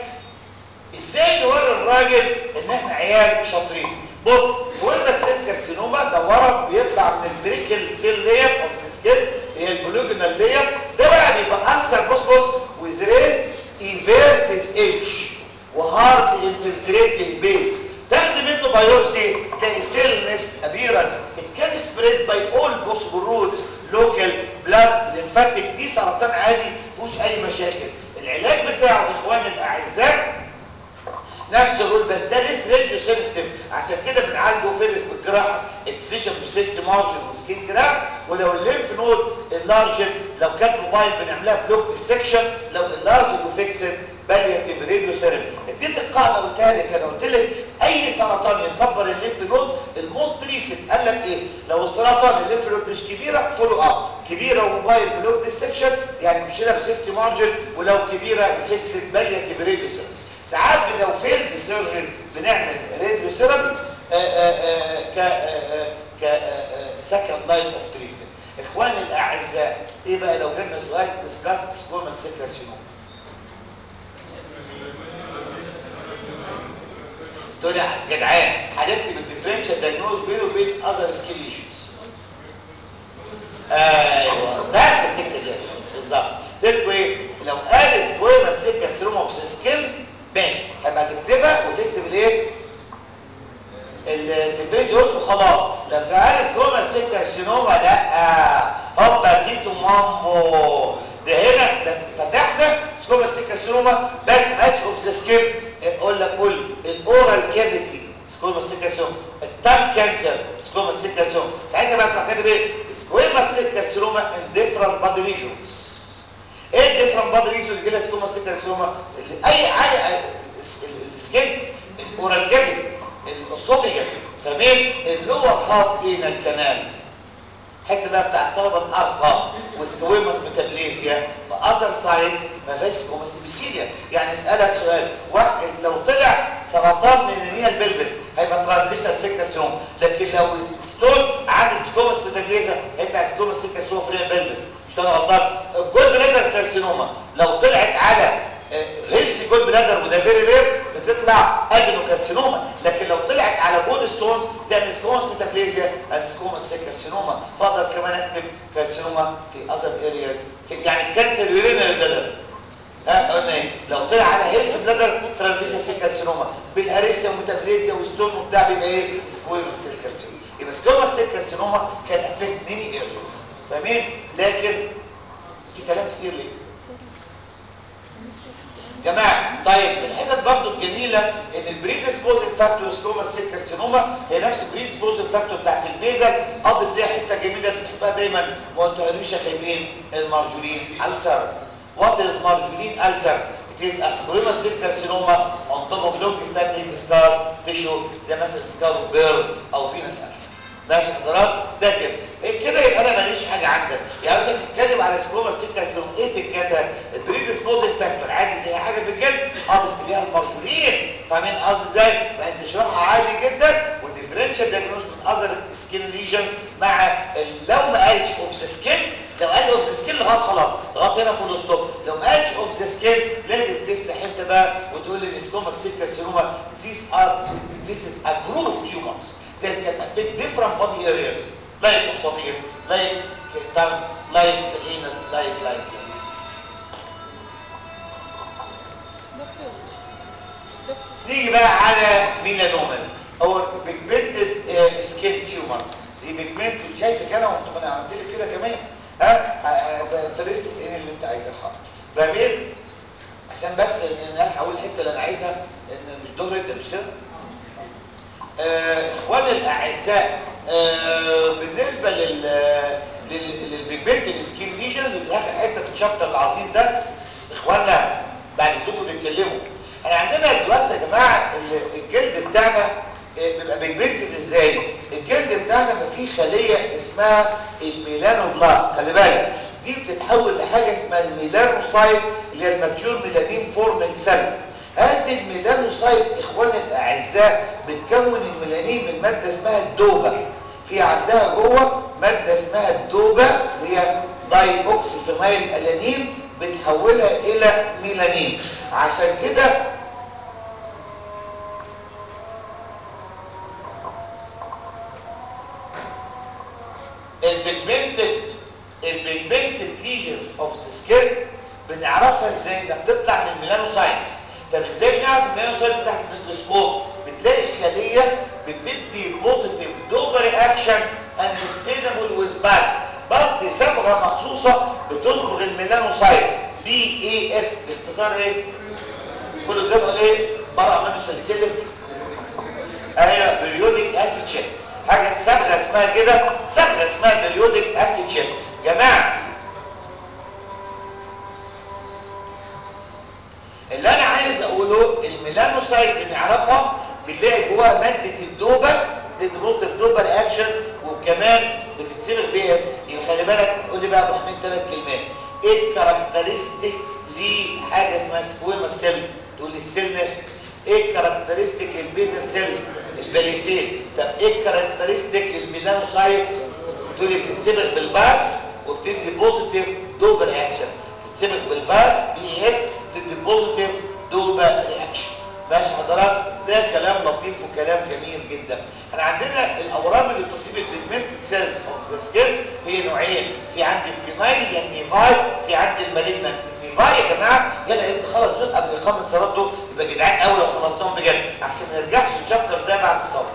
ازاي نوري الراجل ان احنا عيال شاطرين بص سكويما سيل كارسينوما ده ورم بيطلع من البريكل سيل لير اوف ذا سكين هي البلوجنال لير ده بقى بيبقى انسر بص بص ويز ريز ايفيرتد ايدج وهارد انفلتريتنج بيز تاخد منه بايوبسي تلاقي سيل نست ابيرنس ات كان سبريد باي اول بوسبل روتس لوكال بلاد ليمفاتيك دي سرطان عادي فيهوش اي مشاكل العلاج بتاعه اخواني الاعزاء نفس الرول بس ده لسه راديو سينستيف عشان كده بنعالجه فيرس بالجراحه اكسيشن بسيفتي مارجن وسكين جراف ولو الليمف نود اللارجن لو كانت موبايل بنعملها بلوك ديسكشن لو اللارجن وفيكسد بالياتيف راديو ثيرابي اديت القاعده قلتها لك انا قلت لك اي سرطان يكبر الليمف نود الموست ريسنت قال لك ايه لو السرطان الليمف نود مش كبيره فولو اب كبيره وموبايل بلوك ديسكشن يعني بنشيلها بسيفتي مارجن ولو كبيره فيكسد بالياتيف راديو ثيرابي ساعات لو فيلد سيرجري بنعمل راديو ثيرابي ك ك سكند لاين اوف تريتمنت اخواني الاعزاء الاعزاء ايه بقى لو جالنا سؤال ديسكاس سكوما سيكر شنو تقول يا جدعان هنكتب الديفرنشال دايجنوز بينه وبين اذر سكيل ايشوز ايوه فاهم التكه دي بالظبط تقول ايه لو قال سكوما سيكر سيروما اوف سكيل ماشي هبقى تكتبها وتكتب الايه الديفيجوس وخلاص لو قال سكوما سيكر سيروما لا هوبا تيتو مامبو ده هنا ده فتحنا سكوما سيكر سيروما بس ماتش اوف ذا سكيل اقول لك قول الاورال كافيتي سكوما سيكر سيروما التام كانسر سكوما سيكر سيروما ساعتها بقى تروح كاتب ايه سكوما سيكر سيروما ان ديفرنت بادي ريجونز ايه الديفرنت بادي ريجونز دي سكوما سيكر سيروما اللي اي حاجه السكين الاورال كافيتي الاسوفيجاس فمين اللور هاف اينا الكنال حته بقى بتاع الطلبه الارقام وسكويمس ميتابليزيا فاذر سايدز ما فيهاش سكوماس ابيثيليا يعني اسالك سؤال لو طلع سرطان من هي البلفس هيبقى ترانزيشن سيكاسيوم لكن لو ستون عامل سكوماس ميتابليزيا هيطلع سكوماس سيكاسيوم في البلفس مش كده غلطان الجول بلادر كارسينوما لو طلعت على هيلسي جول بلادر وده فيري رير بتطلع ادينوكارسينوما لكن لو طلعت على بون ستونز تعمل سكوماس ميتابليزيا اند سكوماس كارسينوما فاقدر كمان اكتب كارسينوما في اذر ارياز في يعني كانسر يورينال بلادر ها قلنا ايه لو طلع على هيلث بلادر ترانزيشن سيل كارسينوما بالهريسيا وميتابليزيا وستون وبتاع بيبقى ايه سكويموس سيل كارسينوما يبقى سكوماس سيل كارسينوما كان افكت ميني ارياز فاهمين لكن في كلام كتير ليه جماعه طيب من الحتت برضو الجميله ان البريدسبوزنج فاكتور سكوما سيل كارسينوما هي نفس البريدسبوزنج فاكتور بتاعت الميزل اضف ليها حته جميله بنحبها دايما ما انتوا قالوش يا خايبين المارجولين السر What is margarine ulcer? It is a squamous cell carcinoma on top of long standing scar tissue زي مثلا سكار بير او فينس ulcer. ماشي حضرات ده كده إيه كده يبقى انا ماليش حاجه عندك يعني انت بتتكلم على سكوما سيل كارسينوما ايه تكتها البريدسبوزنج فاكتور عادي زي حاجه في الجلد اضف اليها المارجولين فاهمين قصدي ازاي؟ بقى انت تشرحها عادي جدا والديفرنشال دايجنوز من اذر سكين ليجنز مع لو ما قالش اوف ذا سكين لو قال اوف ذا سكين لغايه خلاص لغايه هنا فول ستوب لو ما قالش اوف ذا سكين لازم تفتح انت بقى وتقول لي سكوما سيل كارسينوما ذيس ار ذيس از ا جروب اوف تيومرز that can affect different body areas like esophagus, like tongue, like the anus, like, like, like. دكتور دكتور نيجي بقى على ميلانوماز او بيجمنتد سكين تيومرز دي بيجمنتد شايفه كده وانت انا عملت لك كده كمان ها فرست سين اللي انت عايزها حاضر فاهمين عشان بس ان انا هقول الحته اللي انا عايزها ان مش ظهر ده مش كده آه، اخواني الاعزاء آه، بالنسبه لل للبيجمنت السكين ليجنز ودي اخر حته في الشابتر العظيم ده اخواننا بعد اذنكم بيتكلموا احنا عندنا دلوقتي يا جماعه ال- الجلد بتاعنا آه، بيبقى بيجمنتد ازاي الجلد بتاعنا ما فيه خليه اسمها الميلانوبلاست خلي بالك دي بتتحول لحاجه اسمها الميلانوسايت اللي هي الماتيور ميلانين فورمينج سيل هذه الميلانوسايت اخواني الاعزاء بتكون الميلانين من ماده اسمها الدوبه في عندها جوه ماده اسمها الدوبه اللي هي داي اوكسي فينايل الانين بتحولها الى ميلانين عشان كده البيجمنتد البيجمنتد ليجن اوف ذا سكين بنعرفها ازاي انها بتطلع من الميلانوسايتس طب ازاي بنعرف الميلانوسايت تحت الميكروسكوب بتلاقي خليه بتدي بوزيتيف دوبا رياكشن اند ستينبل ويز باس بس صبغه مخصوصه بتصبغ الميلانوسايت بي اي اس باختصار ايه كل ده بقى ايه برع منه سلسله ايوه بريودك اسيد شيفت حاجه صبغه اسمها كده صبغه اسمها بريودك اسيد شيفت جماعه اللي انا عايز اقوله الميلانوسايت بنعرفها بنلاقي جواها ماده الدوبه بتدي بوزيتيف دوبا رياكشن وكمان بتتصبغ بي اس يبقى خلي بالك قول لي بقى يا ابو حميد ثلاث كلمات ايه الكاركترستيك لحاجه اسمها سكويما سيل تقول لي السيل نست ايه الكاركترستيك للبيزل سيل الباليسين طب ايه الكاركترستيك للميلانوسايت تقول لي بتتصبغ بالباس وبتدي بوزيتيف دوبا رياكشن تتسبق بالباس بي اس بتدي بوزيتيف دوبا رياكشن ماشي حضرتك ده كلام لطيف وكلام جميل جدا احنا عندنا الاورام اللي تصيب البيجمنتد سيلز اوف ذا سكين هي نوعين في عندي البينايل يعني نيفاي في عندي المالجنت النيفاي يا جماعه يلا إيه، خلاص دول قبل اقامه صلاه دول يبقى جدعان قوي لو خلصتهم بجد عشان ما نرجعش الشابتر ده بعد الصلاه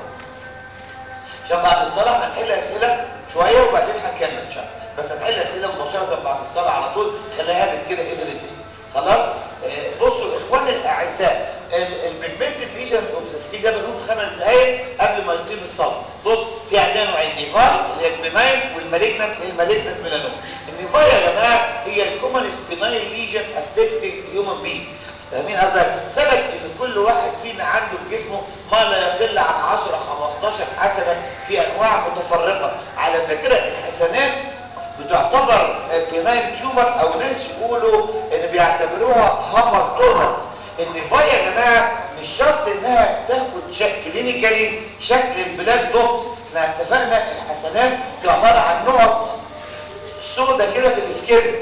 عشان بعد الصلاه هنحل اسئله شويه وبعدين هنكمل ان شاء الله بس هنحل اسئله مباشره بعد الصلاه على طول خليها هابط كده افرد دي خلاص آه، بصوا اخواني الاعزاء البيجمنتد ليجن اوف ذا سكين ده بنقول في خمس دقائق قبل ما يتم الصلاه بص في عندنا نوعين نيفاي اللي هي البيناين والمالجنت المالجنت ميلانوم النيفاي يا جماعه هي الكومن سبيناين ليجن افكتنج هيومن بينج فاهمين قصدي ثبت ان كل واحد فينا عنده في جسمه ما لا يقل عن 10 15 حسنه في انواع متفرقه على فكره الحسنات بتعتبر بيناين تيومر او ناس يقولوا ان بيعتبروها هامر تورمز النيفاي يا جماعه مش شرط انها تاخد شكل كلينيكالي شكل البلاك دوتس احنا اتفقنا الحسنات دي عباره عن نقط سودة كده في السكين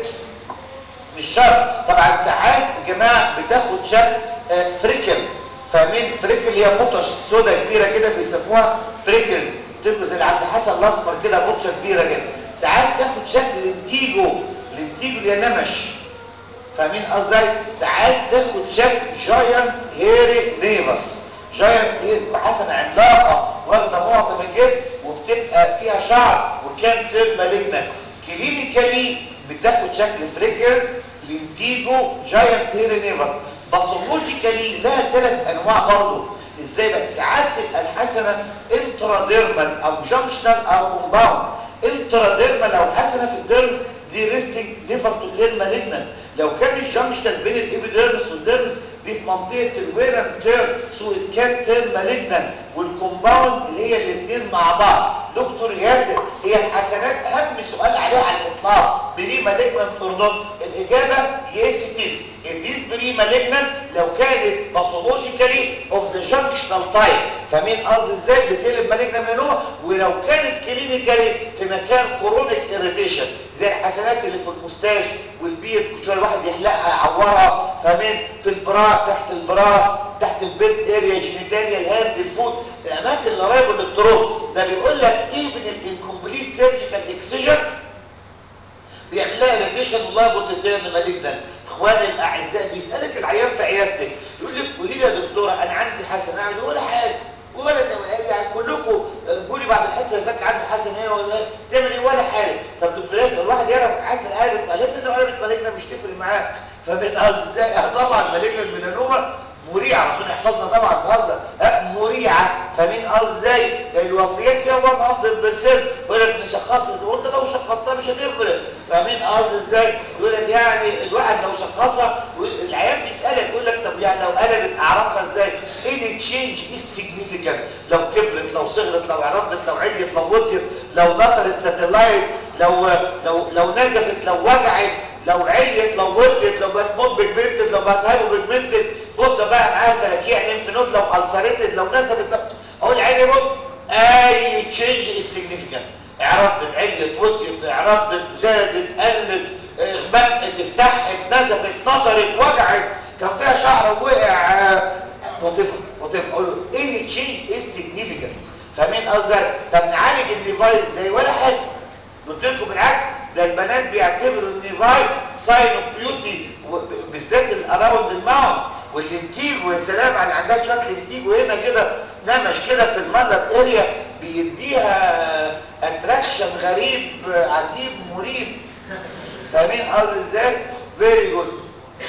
مش شرط طبعا ساعات يا جماعه بتاخد شكل آه، فريكل فاهمين فريكل هي بطش سودة كبيره كده بيسموها فريكل تبقى زي اللي عند حسن الاسمر كده بطشه كبيره كده ساعات تاخد شكل لنتيجو لنتيجو اللي هي نمش فاهمين قصدي ساعات تاخد شكل جاينت هيري نيفس جاينت هيري حسنه عملاقه واخده معظم الجسم وبتبقى فيها شعر وكان تيرم مالجنت كلينيكالي بتاخد شكل فريكلز لنتيجو جاينت هيري نيفس باثولوجيكالي لها ثلاث انواع برضه ازاي بقى ساعات تبقى الحسنه انتراديرمال او جانكشنال او كومباوند انتراديرمال او حسنه في الديرمز دي ريستنج نيفر تو تيرم مالجنت لو كان الجانكشن بين الابيديرمس والديرمس دي في منطقه الويرن تيرم سو ات كان تيرم مالجنت والكومباوند اللي هي الاثنين مع بعض دكتور ياسر هي الحسنات اهم سؤال عليها على الاطلاق بري مالجنت اور نوت الاجابه يس ات از ات از بري مالجنت لو كانت باثولوجيكالي اوف ذا جانكشنال تايب فاهمين قصدي ازاي بتقلب مالجنت ميلانوما ولو كانت كلينيكالي في مكان كرونيك اريتيشن زي الحسنات اللي في المستاش والبيض كل شويه الواحد يحلقها يعورها فاهمين في البراء تحت البراء تحت البيلت اريا جينيتاليا الهاند الفوت الاماكن اللي قريبه للتروب ده بيقول لك ايفن الانكمبليت سيرجيكال اكسجن بيعمل لها اريتيشن والله بوتيتيرن مالجنان اخواني الاعزاء بيسالك العيان في عيادتك يقول لك قولي لي يا دكتوره انا عندي حسن اعمل ولا حاجه ولا يعني كلكم قولي بعد الحصه اللي فاتت عنده حسن هنا ولا تعمل ايه ولا حاجه طب دكتور ياسر الواحد يعرف حسن قلبت مالجنان ولا قلبت مالجنان مش تفرق معاه فمن ازاي طبعا مالجنان الميلانوما مريعه ربنا يحفظنا طبعا بهزر ها مريعه فاهمين قصدي ازاي الوفيات هي 100% يقول لك نشخصها ازاي وانت لو شخصتها مش هتفرق فاهمين قصدي ازاي يقول لك يعني الواحد لو شخصها العيان بيسالك يقول لك طب يعني لو قلبت اعرفها ازاي any change is significant لو كبرت لو صغرت لو عرضت لو عليت لو وطيت لو نطرت ساتلايت لو لو لو نزفت لو وجعت لو عليت لو وطيت لو بقت موب بيجمنتد لو بقت هايبو بيجمنتد بص ده بقى معاها كلاكيع ليمف نود لو السريتد لو نزفت لو اقول عيني بص اي تشينج از سيجنيفيكانت اعرضت عليت وطيت اعرضت زادت قلت غمقت افتحت نزفت نطرت وجعت كان فيها شعر وقع وطفل وطفل اقول له اني تشينج از سيجنيفيكانت فاهمين قصدي طب نعالج الديفايس ازاي ولا حاجه قلت لكم بالعكس ده البنات بيعتبروا النيفاي ساين اوف بيوتي بالذات الاراوند الماوث واللينتيجو يا سلام على عندها شويه لينتيجو هنا كده نمش كده في المالر اريا بيديها اتراكشن غريب عجيب مريب فاهمين قصدي ازاي فيري جود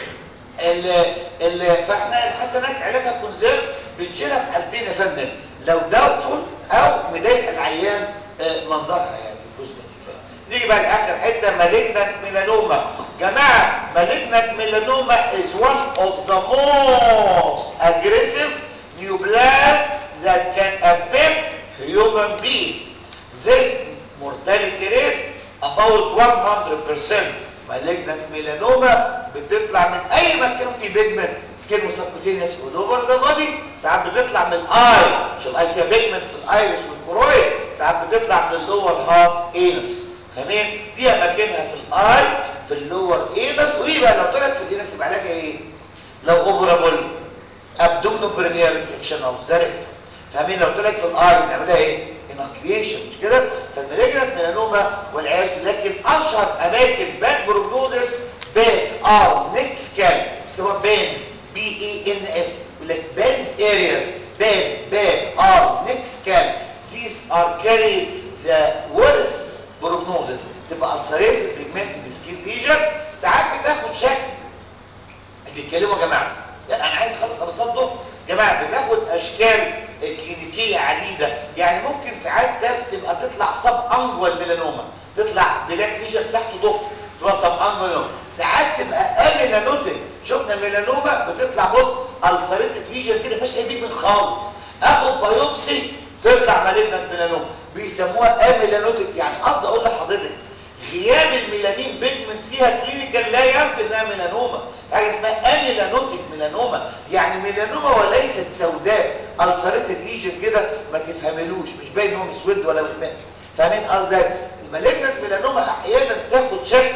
ال ال فاحنا الحسنات علاجها كونزيرف بنشيلها في حالتين يا فندم لو داوتفول او مضايقه العيان منظرها يعني الكوزمتيك نيجي بقى لاخر حته مالجنت ميلانوما جماعه مالجنت ميلانوما is one of the most aggressive neoplasms that can affect human being this mortality rate about 100% malignant melanoma بتطلع من اي مكان في بيجمنت سكين وسبكوتينيوس اول ذا بودي ساعات بتطلع من الاي مش الاي فيها بيجمنت في الايرس والكرويد ساعات بتطلع من اللور هاف انس فاهمين دي اماكنها في الاي في اللور اينس قولي بقى لو طلعت في الاينس يبقى علاجها ايه لو اوبرابل ابدومينو برينيال سيكشن اوف ذا ريكتم فاهمين لو طلعت في الاي نعملها ايه انكليشن مش كده فالمالجنت ميلانوما والعياذ لكن اشهر اماكن باك بروجنوزس باك ار نيك سكال بيسموها بينز بي اي ان اس يقول لك بينز ارياز بين باك ار نيك سكال these are carry the worst prognosis تبقى ulcerated pigmented skin lesion ساعات بتاخد شكل اللي بيتكلموا يا جماعه يعني انا عايز اخلص ابسطه جماعه بتاخد اشكال كلينيكيه عديده يعني ممكن ساعات تبقى تطلع سب انجوال ميلانوما تطلع بلاك ليجن تحته ضفر اسمها سب انجوال ساعات تبقى اميلانوتيك شفنا ميلانوما بتطلع بص السريتد ليجن كده مفيش اي بيجمنت خالص اخد بايوبسي تطلع مالجنت ميلانوما بيسموها اميلانوتيك يعني قصدي اقول لحضرتك غياب الميلانين بيجمنت فيها كلينيكال لا ينفي انها ميلانوما حاجه اسمها اميلانوتيك ميلانوما يعني ميلانوما وليست سوداء السريتد ليجن كده ما تفهملوش مش باين ان هو مسود ولا مش فاهمين قصدي المالجنت ميلانوما احيانا تاخد شكل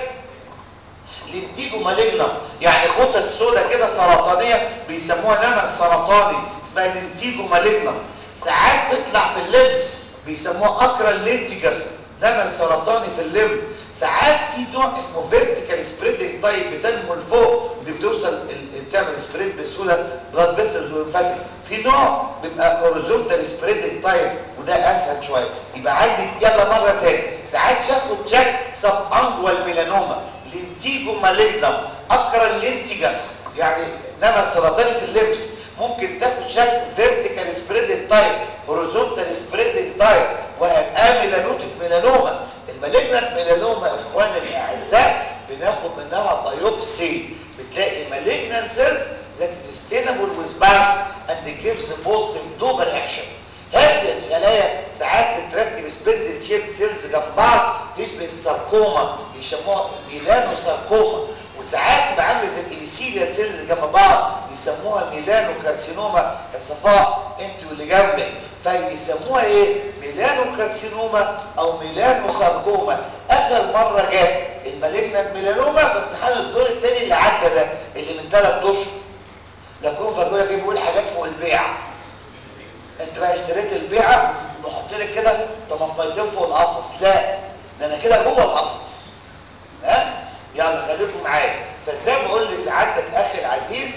لنتيجو مالجنا يعني قطه السوداء كده سرطانيه بيسموها نمى سرطاني اسمها لنتيجو مالجنا ساعات تطلع في اللبس بيسموها اكرا لينتيجاس نمى سرطاني في اللب ساعات في نوع اسمه فيرتيكال سبريدنج تايب بتنمو لفوق ودي بتوصل تعمل سبريد بسهوله بلاد فيسلز وانفاتيك في نوع بيبقى هوريزونتال سبريدنج تايب وده اسهل شويه يبقى عندي يلا مره تاني تعال تاخد شك سب انجوال ميلانوما لينتيجو مالجنم اكرا لينتيجاس يعني نمى سرطاني في اللبس ممكن تاخد شكل فيرتيكال سبريدنج تايب هوريزونتال سبريدنج تايب وهيبقى ميلانوتيك ميلانوما المالجنت ميلانوما اخواني الاعزاء بناخد منها بايوبسي بتلاقي مالجنت سيلز that is sustainable with mass and gives a positive dober action هذه الخلايا ساعات تتركب سبندل شيب سيلز جنب بعض تشبه الساركوما بيسموها ميلانو ساركوما وساعات تبقى عامله زي الابيثيليال سيلز جنب بعض يسموها ميلانو كارسينوما يا صفاء انت واللي جنبك فيسموها ايه ميلانو كارسينوما او ميلانو ساركوما اخر مره جت المالجنت ميلانوما في امتحان الدور الثاني اللي عدى ده اللي من ثلاث اشهر لو كنت فاكر لك بيقول حاجات فوق البيعه انت بقى اشتريت البيعه وحط لك كده طماطميتين فوق القفص لا ده انا كده جوه القفص ها يلا خليكم معايا فازاي بقول لسعادتك اخي العزيز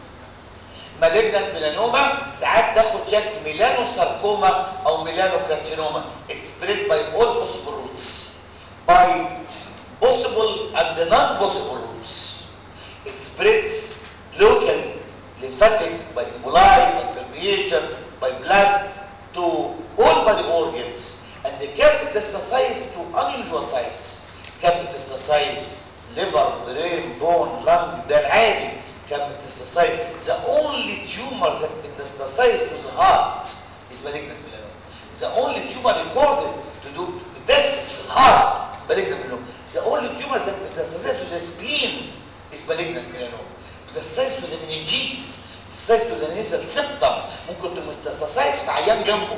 مالجنت ميلانوما ساعات تاخد شكل ميلانو ساركوما او ميلانو كارسينوما expressed by all possible routes by possible and non possible routes it spreads locally lymphatic by emboli by permeation by blood to all body organs and they can metastasize to unusual sites can metastasize liver brain bone lung ده العادي can metastasize the only tumor that metastasize to the heart is malignant melanoma the only tumor recorded to do metastasis في الهارت malignant melanoma the only tumor that metastasize to the spleen is malignant melanoma metastasize to the meninges metastasize to the nasal septum ممكن تمستاسايز في عيان جنبه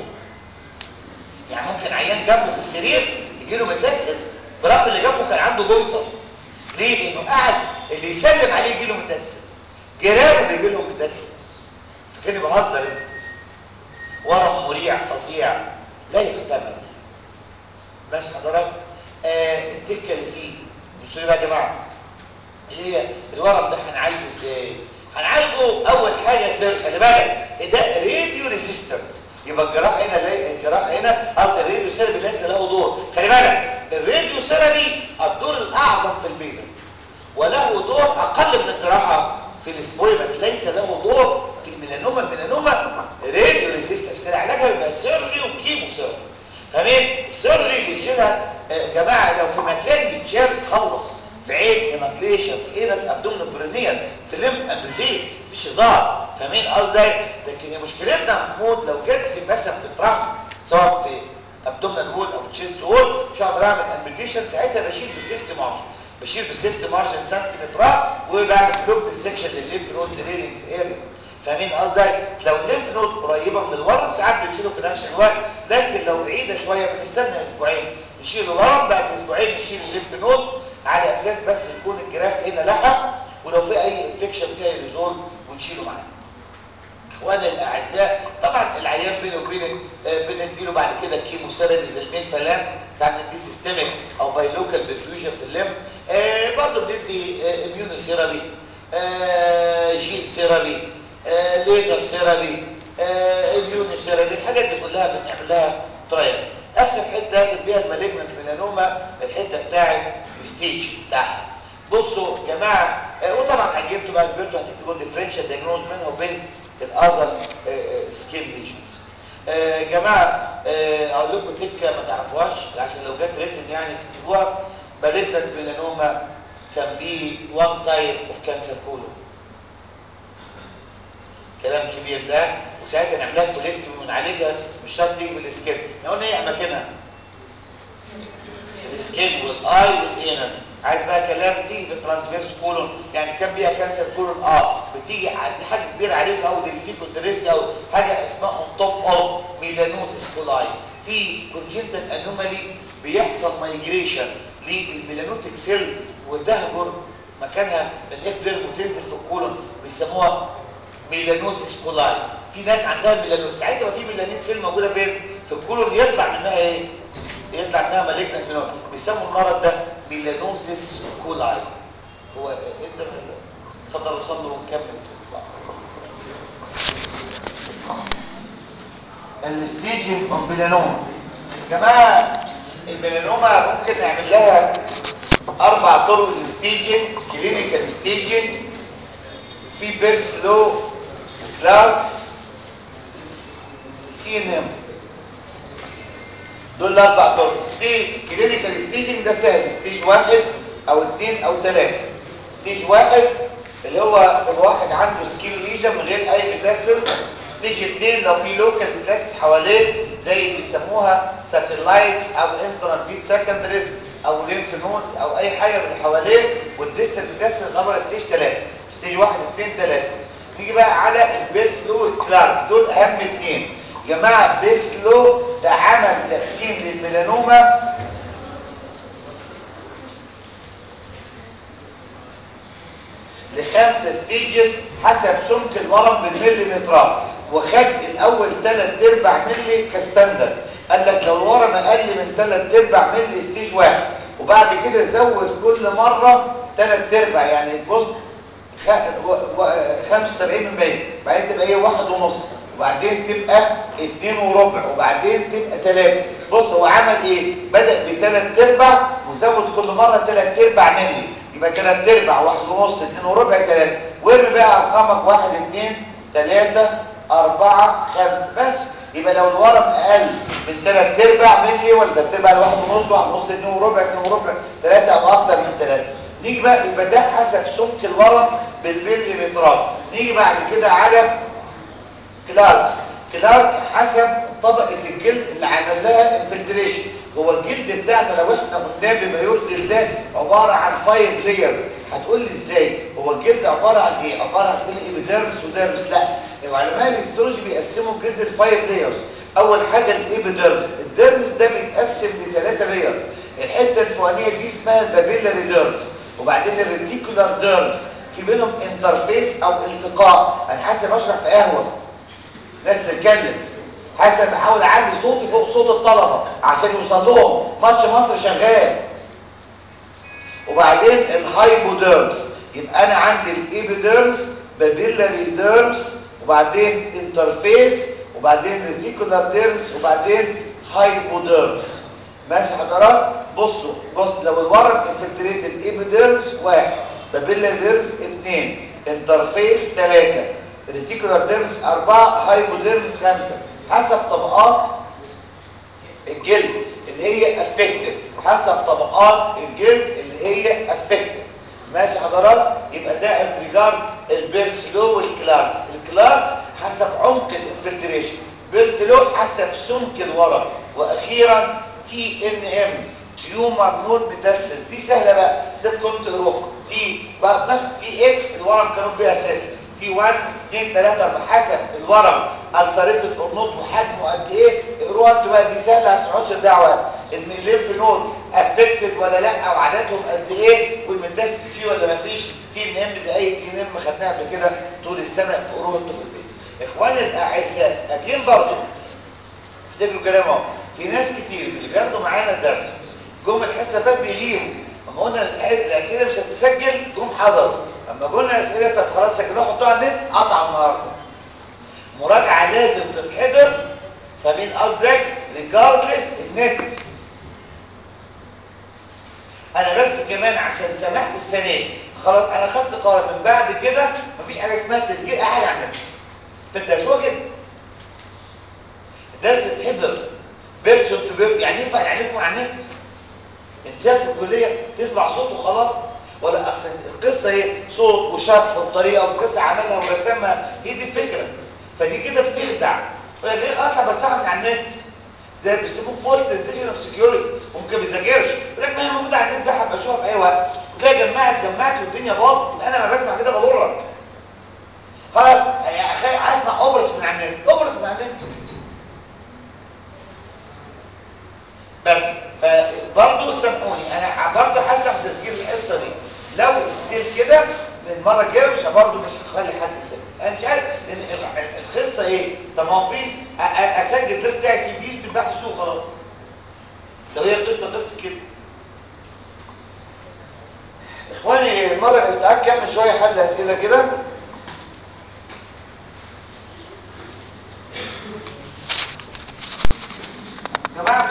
يعني ممكن عيان جنبه في السرير يجي له متاسس برغم اللي جنبه كان عنده جويطه ليه لانه قاعد اللي يسلم عليه يجي له متاسس جيرانه بيجي لهم متاسس فكاني بهزر انت ورم مريع فظيع لا يحتمل ماشي حضرتك آه التكه اللي فيه بصوا لي بقى يا جماعه اللي هي الورم ده هنعالجه ازاي هنعالجه اول حاجه سر خلي بالك ده راديو ريزيستنت يبقى الجراح هنا لا الجراح هنا قصدي الراديو ثيرابي ليس له دور خلي بالك الراديو ثيرابي الدور الاعظم في البيزل وله دور اقل من الجراحه في السبويمس ليس له دور في الميلانوما الميلانوما راديو ريزيستنس كده علاجها بيبقى سيرجي وكيمو سيرجي فاهمين السيرجي بيتشيلها يا جماعه لو في مكان بيتشال خلص في عين هيماتليشن في ايرس ابدومينال برينيال في لم امبليت مفيش هزار فاهمين قصدي لكن مشكلتنا يا محمود لو جت في مثلا في الرحم سواء في ابدومينال وول او تشيست وول مش هقدر اعمل امبليشن ساعتها بشيل بسيفتي مارجن بشيل بسيفتي مارجن سنتيمترات وبعمل بلوك ديسكشن للليمف نود دريننج اريا فاهمين قصدي لو الليمف نود قريبه من الورم ساعات بنشيله في نفس الوقت لكن لو بعيده شويه بنستنى اسبوعين نشيل الورم بعد اسبوعين نشيل الليمف نود على اساس بس يكون الجرافت هنا لحم ولو في اي انفكشن فيها ريزولف ونشيله معانا اخواني الاعزاء طبعا العيان بينه وبينك آه، بنديله بعد كده كيمو ثيرابي زي الميلفلام ساعات بندي سيستميك او باي لوكال ديفيوجن في الليم آه برضه بندي اميونو ثيرابي آه جين ثيرابي آه ليزر ثيرابي آه اميونو ثيرابي الحاجات دي كلها بنعمل لها ترايل اخر حته في البيئه المالجنت ميلانوما الحته بتاعت الستيج بتاعها بصوا يا جماعه آه وطبعا عجبتوا بقى كبرتوا هتكتبوا ديفرنشال دايجنوز بينها وبين الاذر سكين ليجنز يا جماعه آه، اقول لكم تكه ما تعرفوهاش عشان لو جت ريتن يعني تكتبوها باليتنت ميلانوما كان بي وان تايب اوف كانسر كولون كلام كبير ده وساعتها نعملها كوليكتيف ونعالجها مش شرط تيجي في السكين احنا قلنا ايه اماكنها السكين والاي والانس عايز بقى كلام تيجي في الترانسفيرس كولون يعني كان فيها كانسر كولون اه بتيجي ع- دي حاجه كبيره عليكم قوي دي اللي فيه كونتريست او حاجه اسمها اون توب اوف ميلانوسيس كولاي في كونجنتال انومالي بيحصل مايجريشن للميلانوتيك سيل وتهجر مكانها الاكتر وتنزل في الكولون بيسموها ميلانوسيس كولاي في ناس عندها ميلانوسيس ساعتها يبقى في ميلانين سيل موجوده فين في الكولون يطلع منها ايه يطلع منها مالجنت ميلانوما بيسموا المرض ده ميلانوزيس كولاي هو انت اتفضلوا صلوا ونكمل الستيجنج اوف ميلانوما يا جماعه الميلانوما ممكن نعمل لها اربع طرق للستيجنج كلينيكال ستيجنج في بيرسلو كلاركس كينهم دول الاربع طرق ستيج كلينيكال ستيجنج ده سهل ستيج واحد او اثنين او ثلاثه ستيج واحد اللي هو يبقى واحد عنده سكين ليجن من غير اي ميتاسيس ستيج اثنين لو في لوكال ميتاسيس حواليه زي بيسموها ساتلايتس او انترانزيت سكندريز او لينف نودز او اي حاجه من اللي حواليه والديستال ميتاسيس الامر ستيج ثلاثه ستيج واحد اثنين ثلاثه نيجي بقى على البيرسلو والكلارك دول اهم اثنين جماعه بيرسلو ده عمل تقسيم للميلانوما لخمسة ستيجز حسب سمك الورم بالمليمترات وخد الاول ثلاث ارباع ملي كستاندرد قال لك لو الورم اقل من ثلاث ارباع ملي ستيج واحد وبعد كده زود كل مره ثلاث ارباع يعني بص خ- و- و- 75 من 100 بعدين تبقى ايه واحد ونص وبعدين تبقى اتنين وربع وبعدين تبقى تلاتة بص هو عمل ايه بدأ بتلات ارباع وزود كل مرة تلات ارباع ملي يبقى تلات ارباع واحد ونص اتنين وربع تلاتة وارمي بقى ارقامك واحد اتنين تلاتة اربعة خمسة بس يبقى لو الورم اقل من تلات ارباع ملي ولا تلات ارباع واحد ونص واحد ونص اتنين وربع اتنين وربع تلاتة او اكتر من تلاتة نيجي بقى يبقى ده حسب سمك الورم بالمليمترات نيجي بعد كده على كلارك كلارك حسب طبقة الجلد اللي عمل لها انفلتريشن هو الجلد بتاعنا لو احنا قلناه بما يرضي الله عبارة عن فايف لايرز هتقول لي ازاي هو الجلد عبارة عن ايه عبارة عن تقول لي ايبيديرمس وديرمس لا علماء الهيستولوجي بيقسموا الجلد لفايف لايرز اول حاجة الايبيديرمس الديرمس ده بيتقسم لثلاثة لاير الحتة الفوقانية دي اسمها البابيلاري ديرمس وبعدين الريتيكولار ديرمس في بينهم انترفيس او التقاء انا حاسب اشرح في قهوه ناس تتكلم حسب بحاول اعلي صوتي فوق صوت الطلبه عشان يوصل لهم ماتش مصر شغال وبعدين الهايبوديرمز يبقى انا عندي الايبيديرمز بابيلاري ديرمز وبعدين انترفيس وبعدين ريتيكولار ديرمز وبعدين هايبوديرمز ماشي حضرات بصوا بص لو الورم انفلتريتد ايبيديرمز واحد بابيلاري ديرمز اثنين انترفيس ثلاثه ريتيكولار ديرمز أربعة هايبوديرمز خمسة حسب طبقات الجلد اللي هي افكتد حسب طبقات الجلد اللي هي افكتد ماشي حضرات يبقى ده از ريجارد البيرسلو والكلاركس الكلاركس حسب عمق الانفلتريشن بيرسلو حسب سمك الورم واخيرا تي ان ام تيومر نود ميتاسيس دي سهله بقى سيبكم تقروها تي بقى نفس تي اكس الورم كانوا بيها اساس تي 1 2 3 4 حسب الورم السريتد قرنوط وحجمه قد ايه اقروها انتوا بقى دي سهله ما تسمعوش الدعوه الليمف نود افكتد ولا لا وعددهم قد ايه والميتاستس فيه ولا ما فيش تي ان ام زي اي تي ان ام خدناها قبل كده طول السنه قروه انتوا في البيت اخواني الاعزاء اجين برضه افتكروا كلام اهو في ناس كتير من اللي بياخدوا معانا الدرس جم الحسابات بيغيروا اما قلنا الاسئله مش هتسجل جم حضروا اما قلنا الاسئله طب خلاص سجلوها حطوها على النت قطعوا النهارده مراجعه لازم تتحضر فمين قصدك ريجاردلس النت انا بس كمان عشان سمحت السنه دي خلاص انا خدت قرار من بعد كده مفيش حاجه اسمها تسجيل اي حاجه على النت فانت مش واجب درس تحضر بيرسون تو بيرسون يعني ينفع نعلمكم على النت انسان في الكليه تسمع صوت وخلاص ولا اصل القصه ايه صوت وشرح وطريقه وقصه عملها ورسمها هي دي الفكره فدي كده بتخدع يقول لك ايه خلاص انا بسمعها من على النت ده بيسموه فول سنسيشن اوف سكيورتي ممكن ما بيذاكرش يقول لك ما هي موجوده على النت بقى هبقى اشوفها في اي وقت وتلاقي جمعت جمعت والدنيا باظت يبقى انا ما بسمع كده بضرك خلاص يا اخي اسمع اوبرس من على النت اوبرس من على النت بس فبرضه سامحوني انا برضه هسمح تسجيل الحصه دي لو ستيل كده المره الجايه مش برضه مش هخلي حد يسجل انا مش عارف لان القصه ايه طب ما هو في اسجل الدرس بتاعي سي دي بتتباع في السوق خلاص لو هي قصه قصه كده اخواني المره اللي تعال كمل شويه حل اسئله كده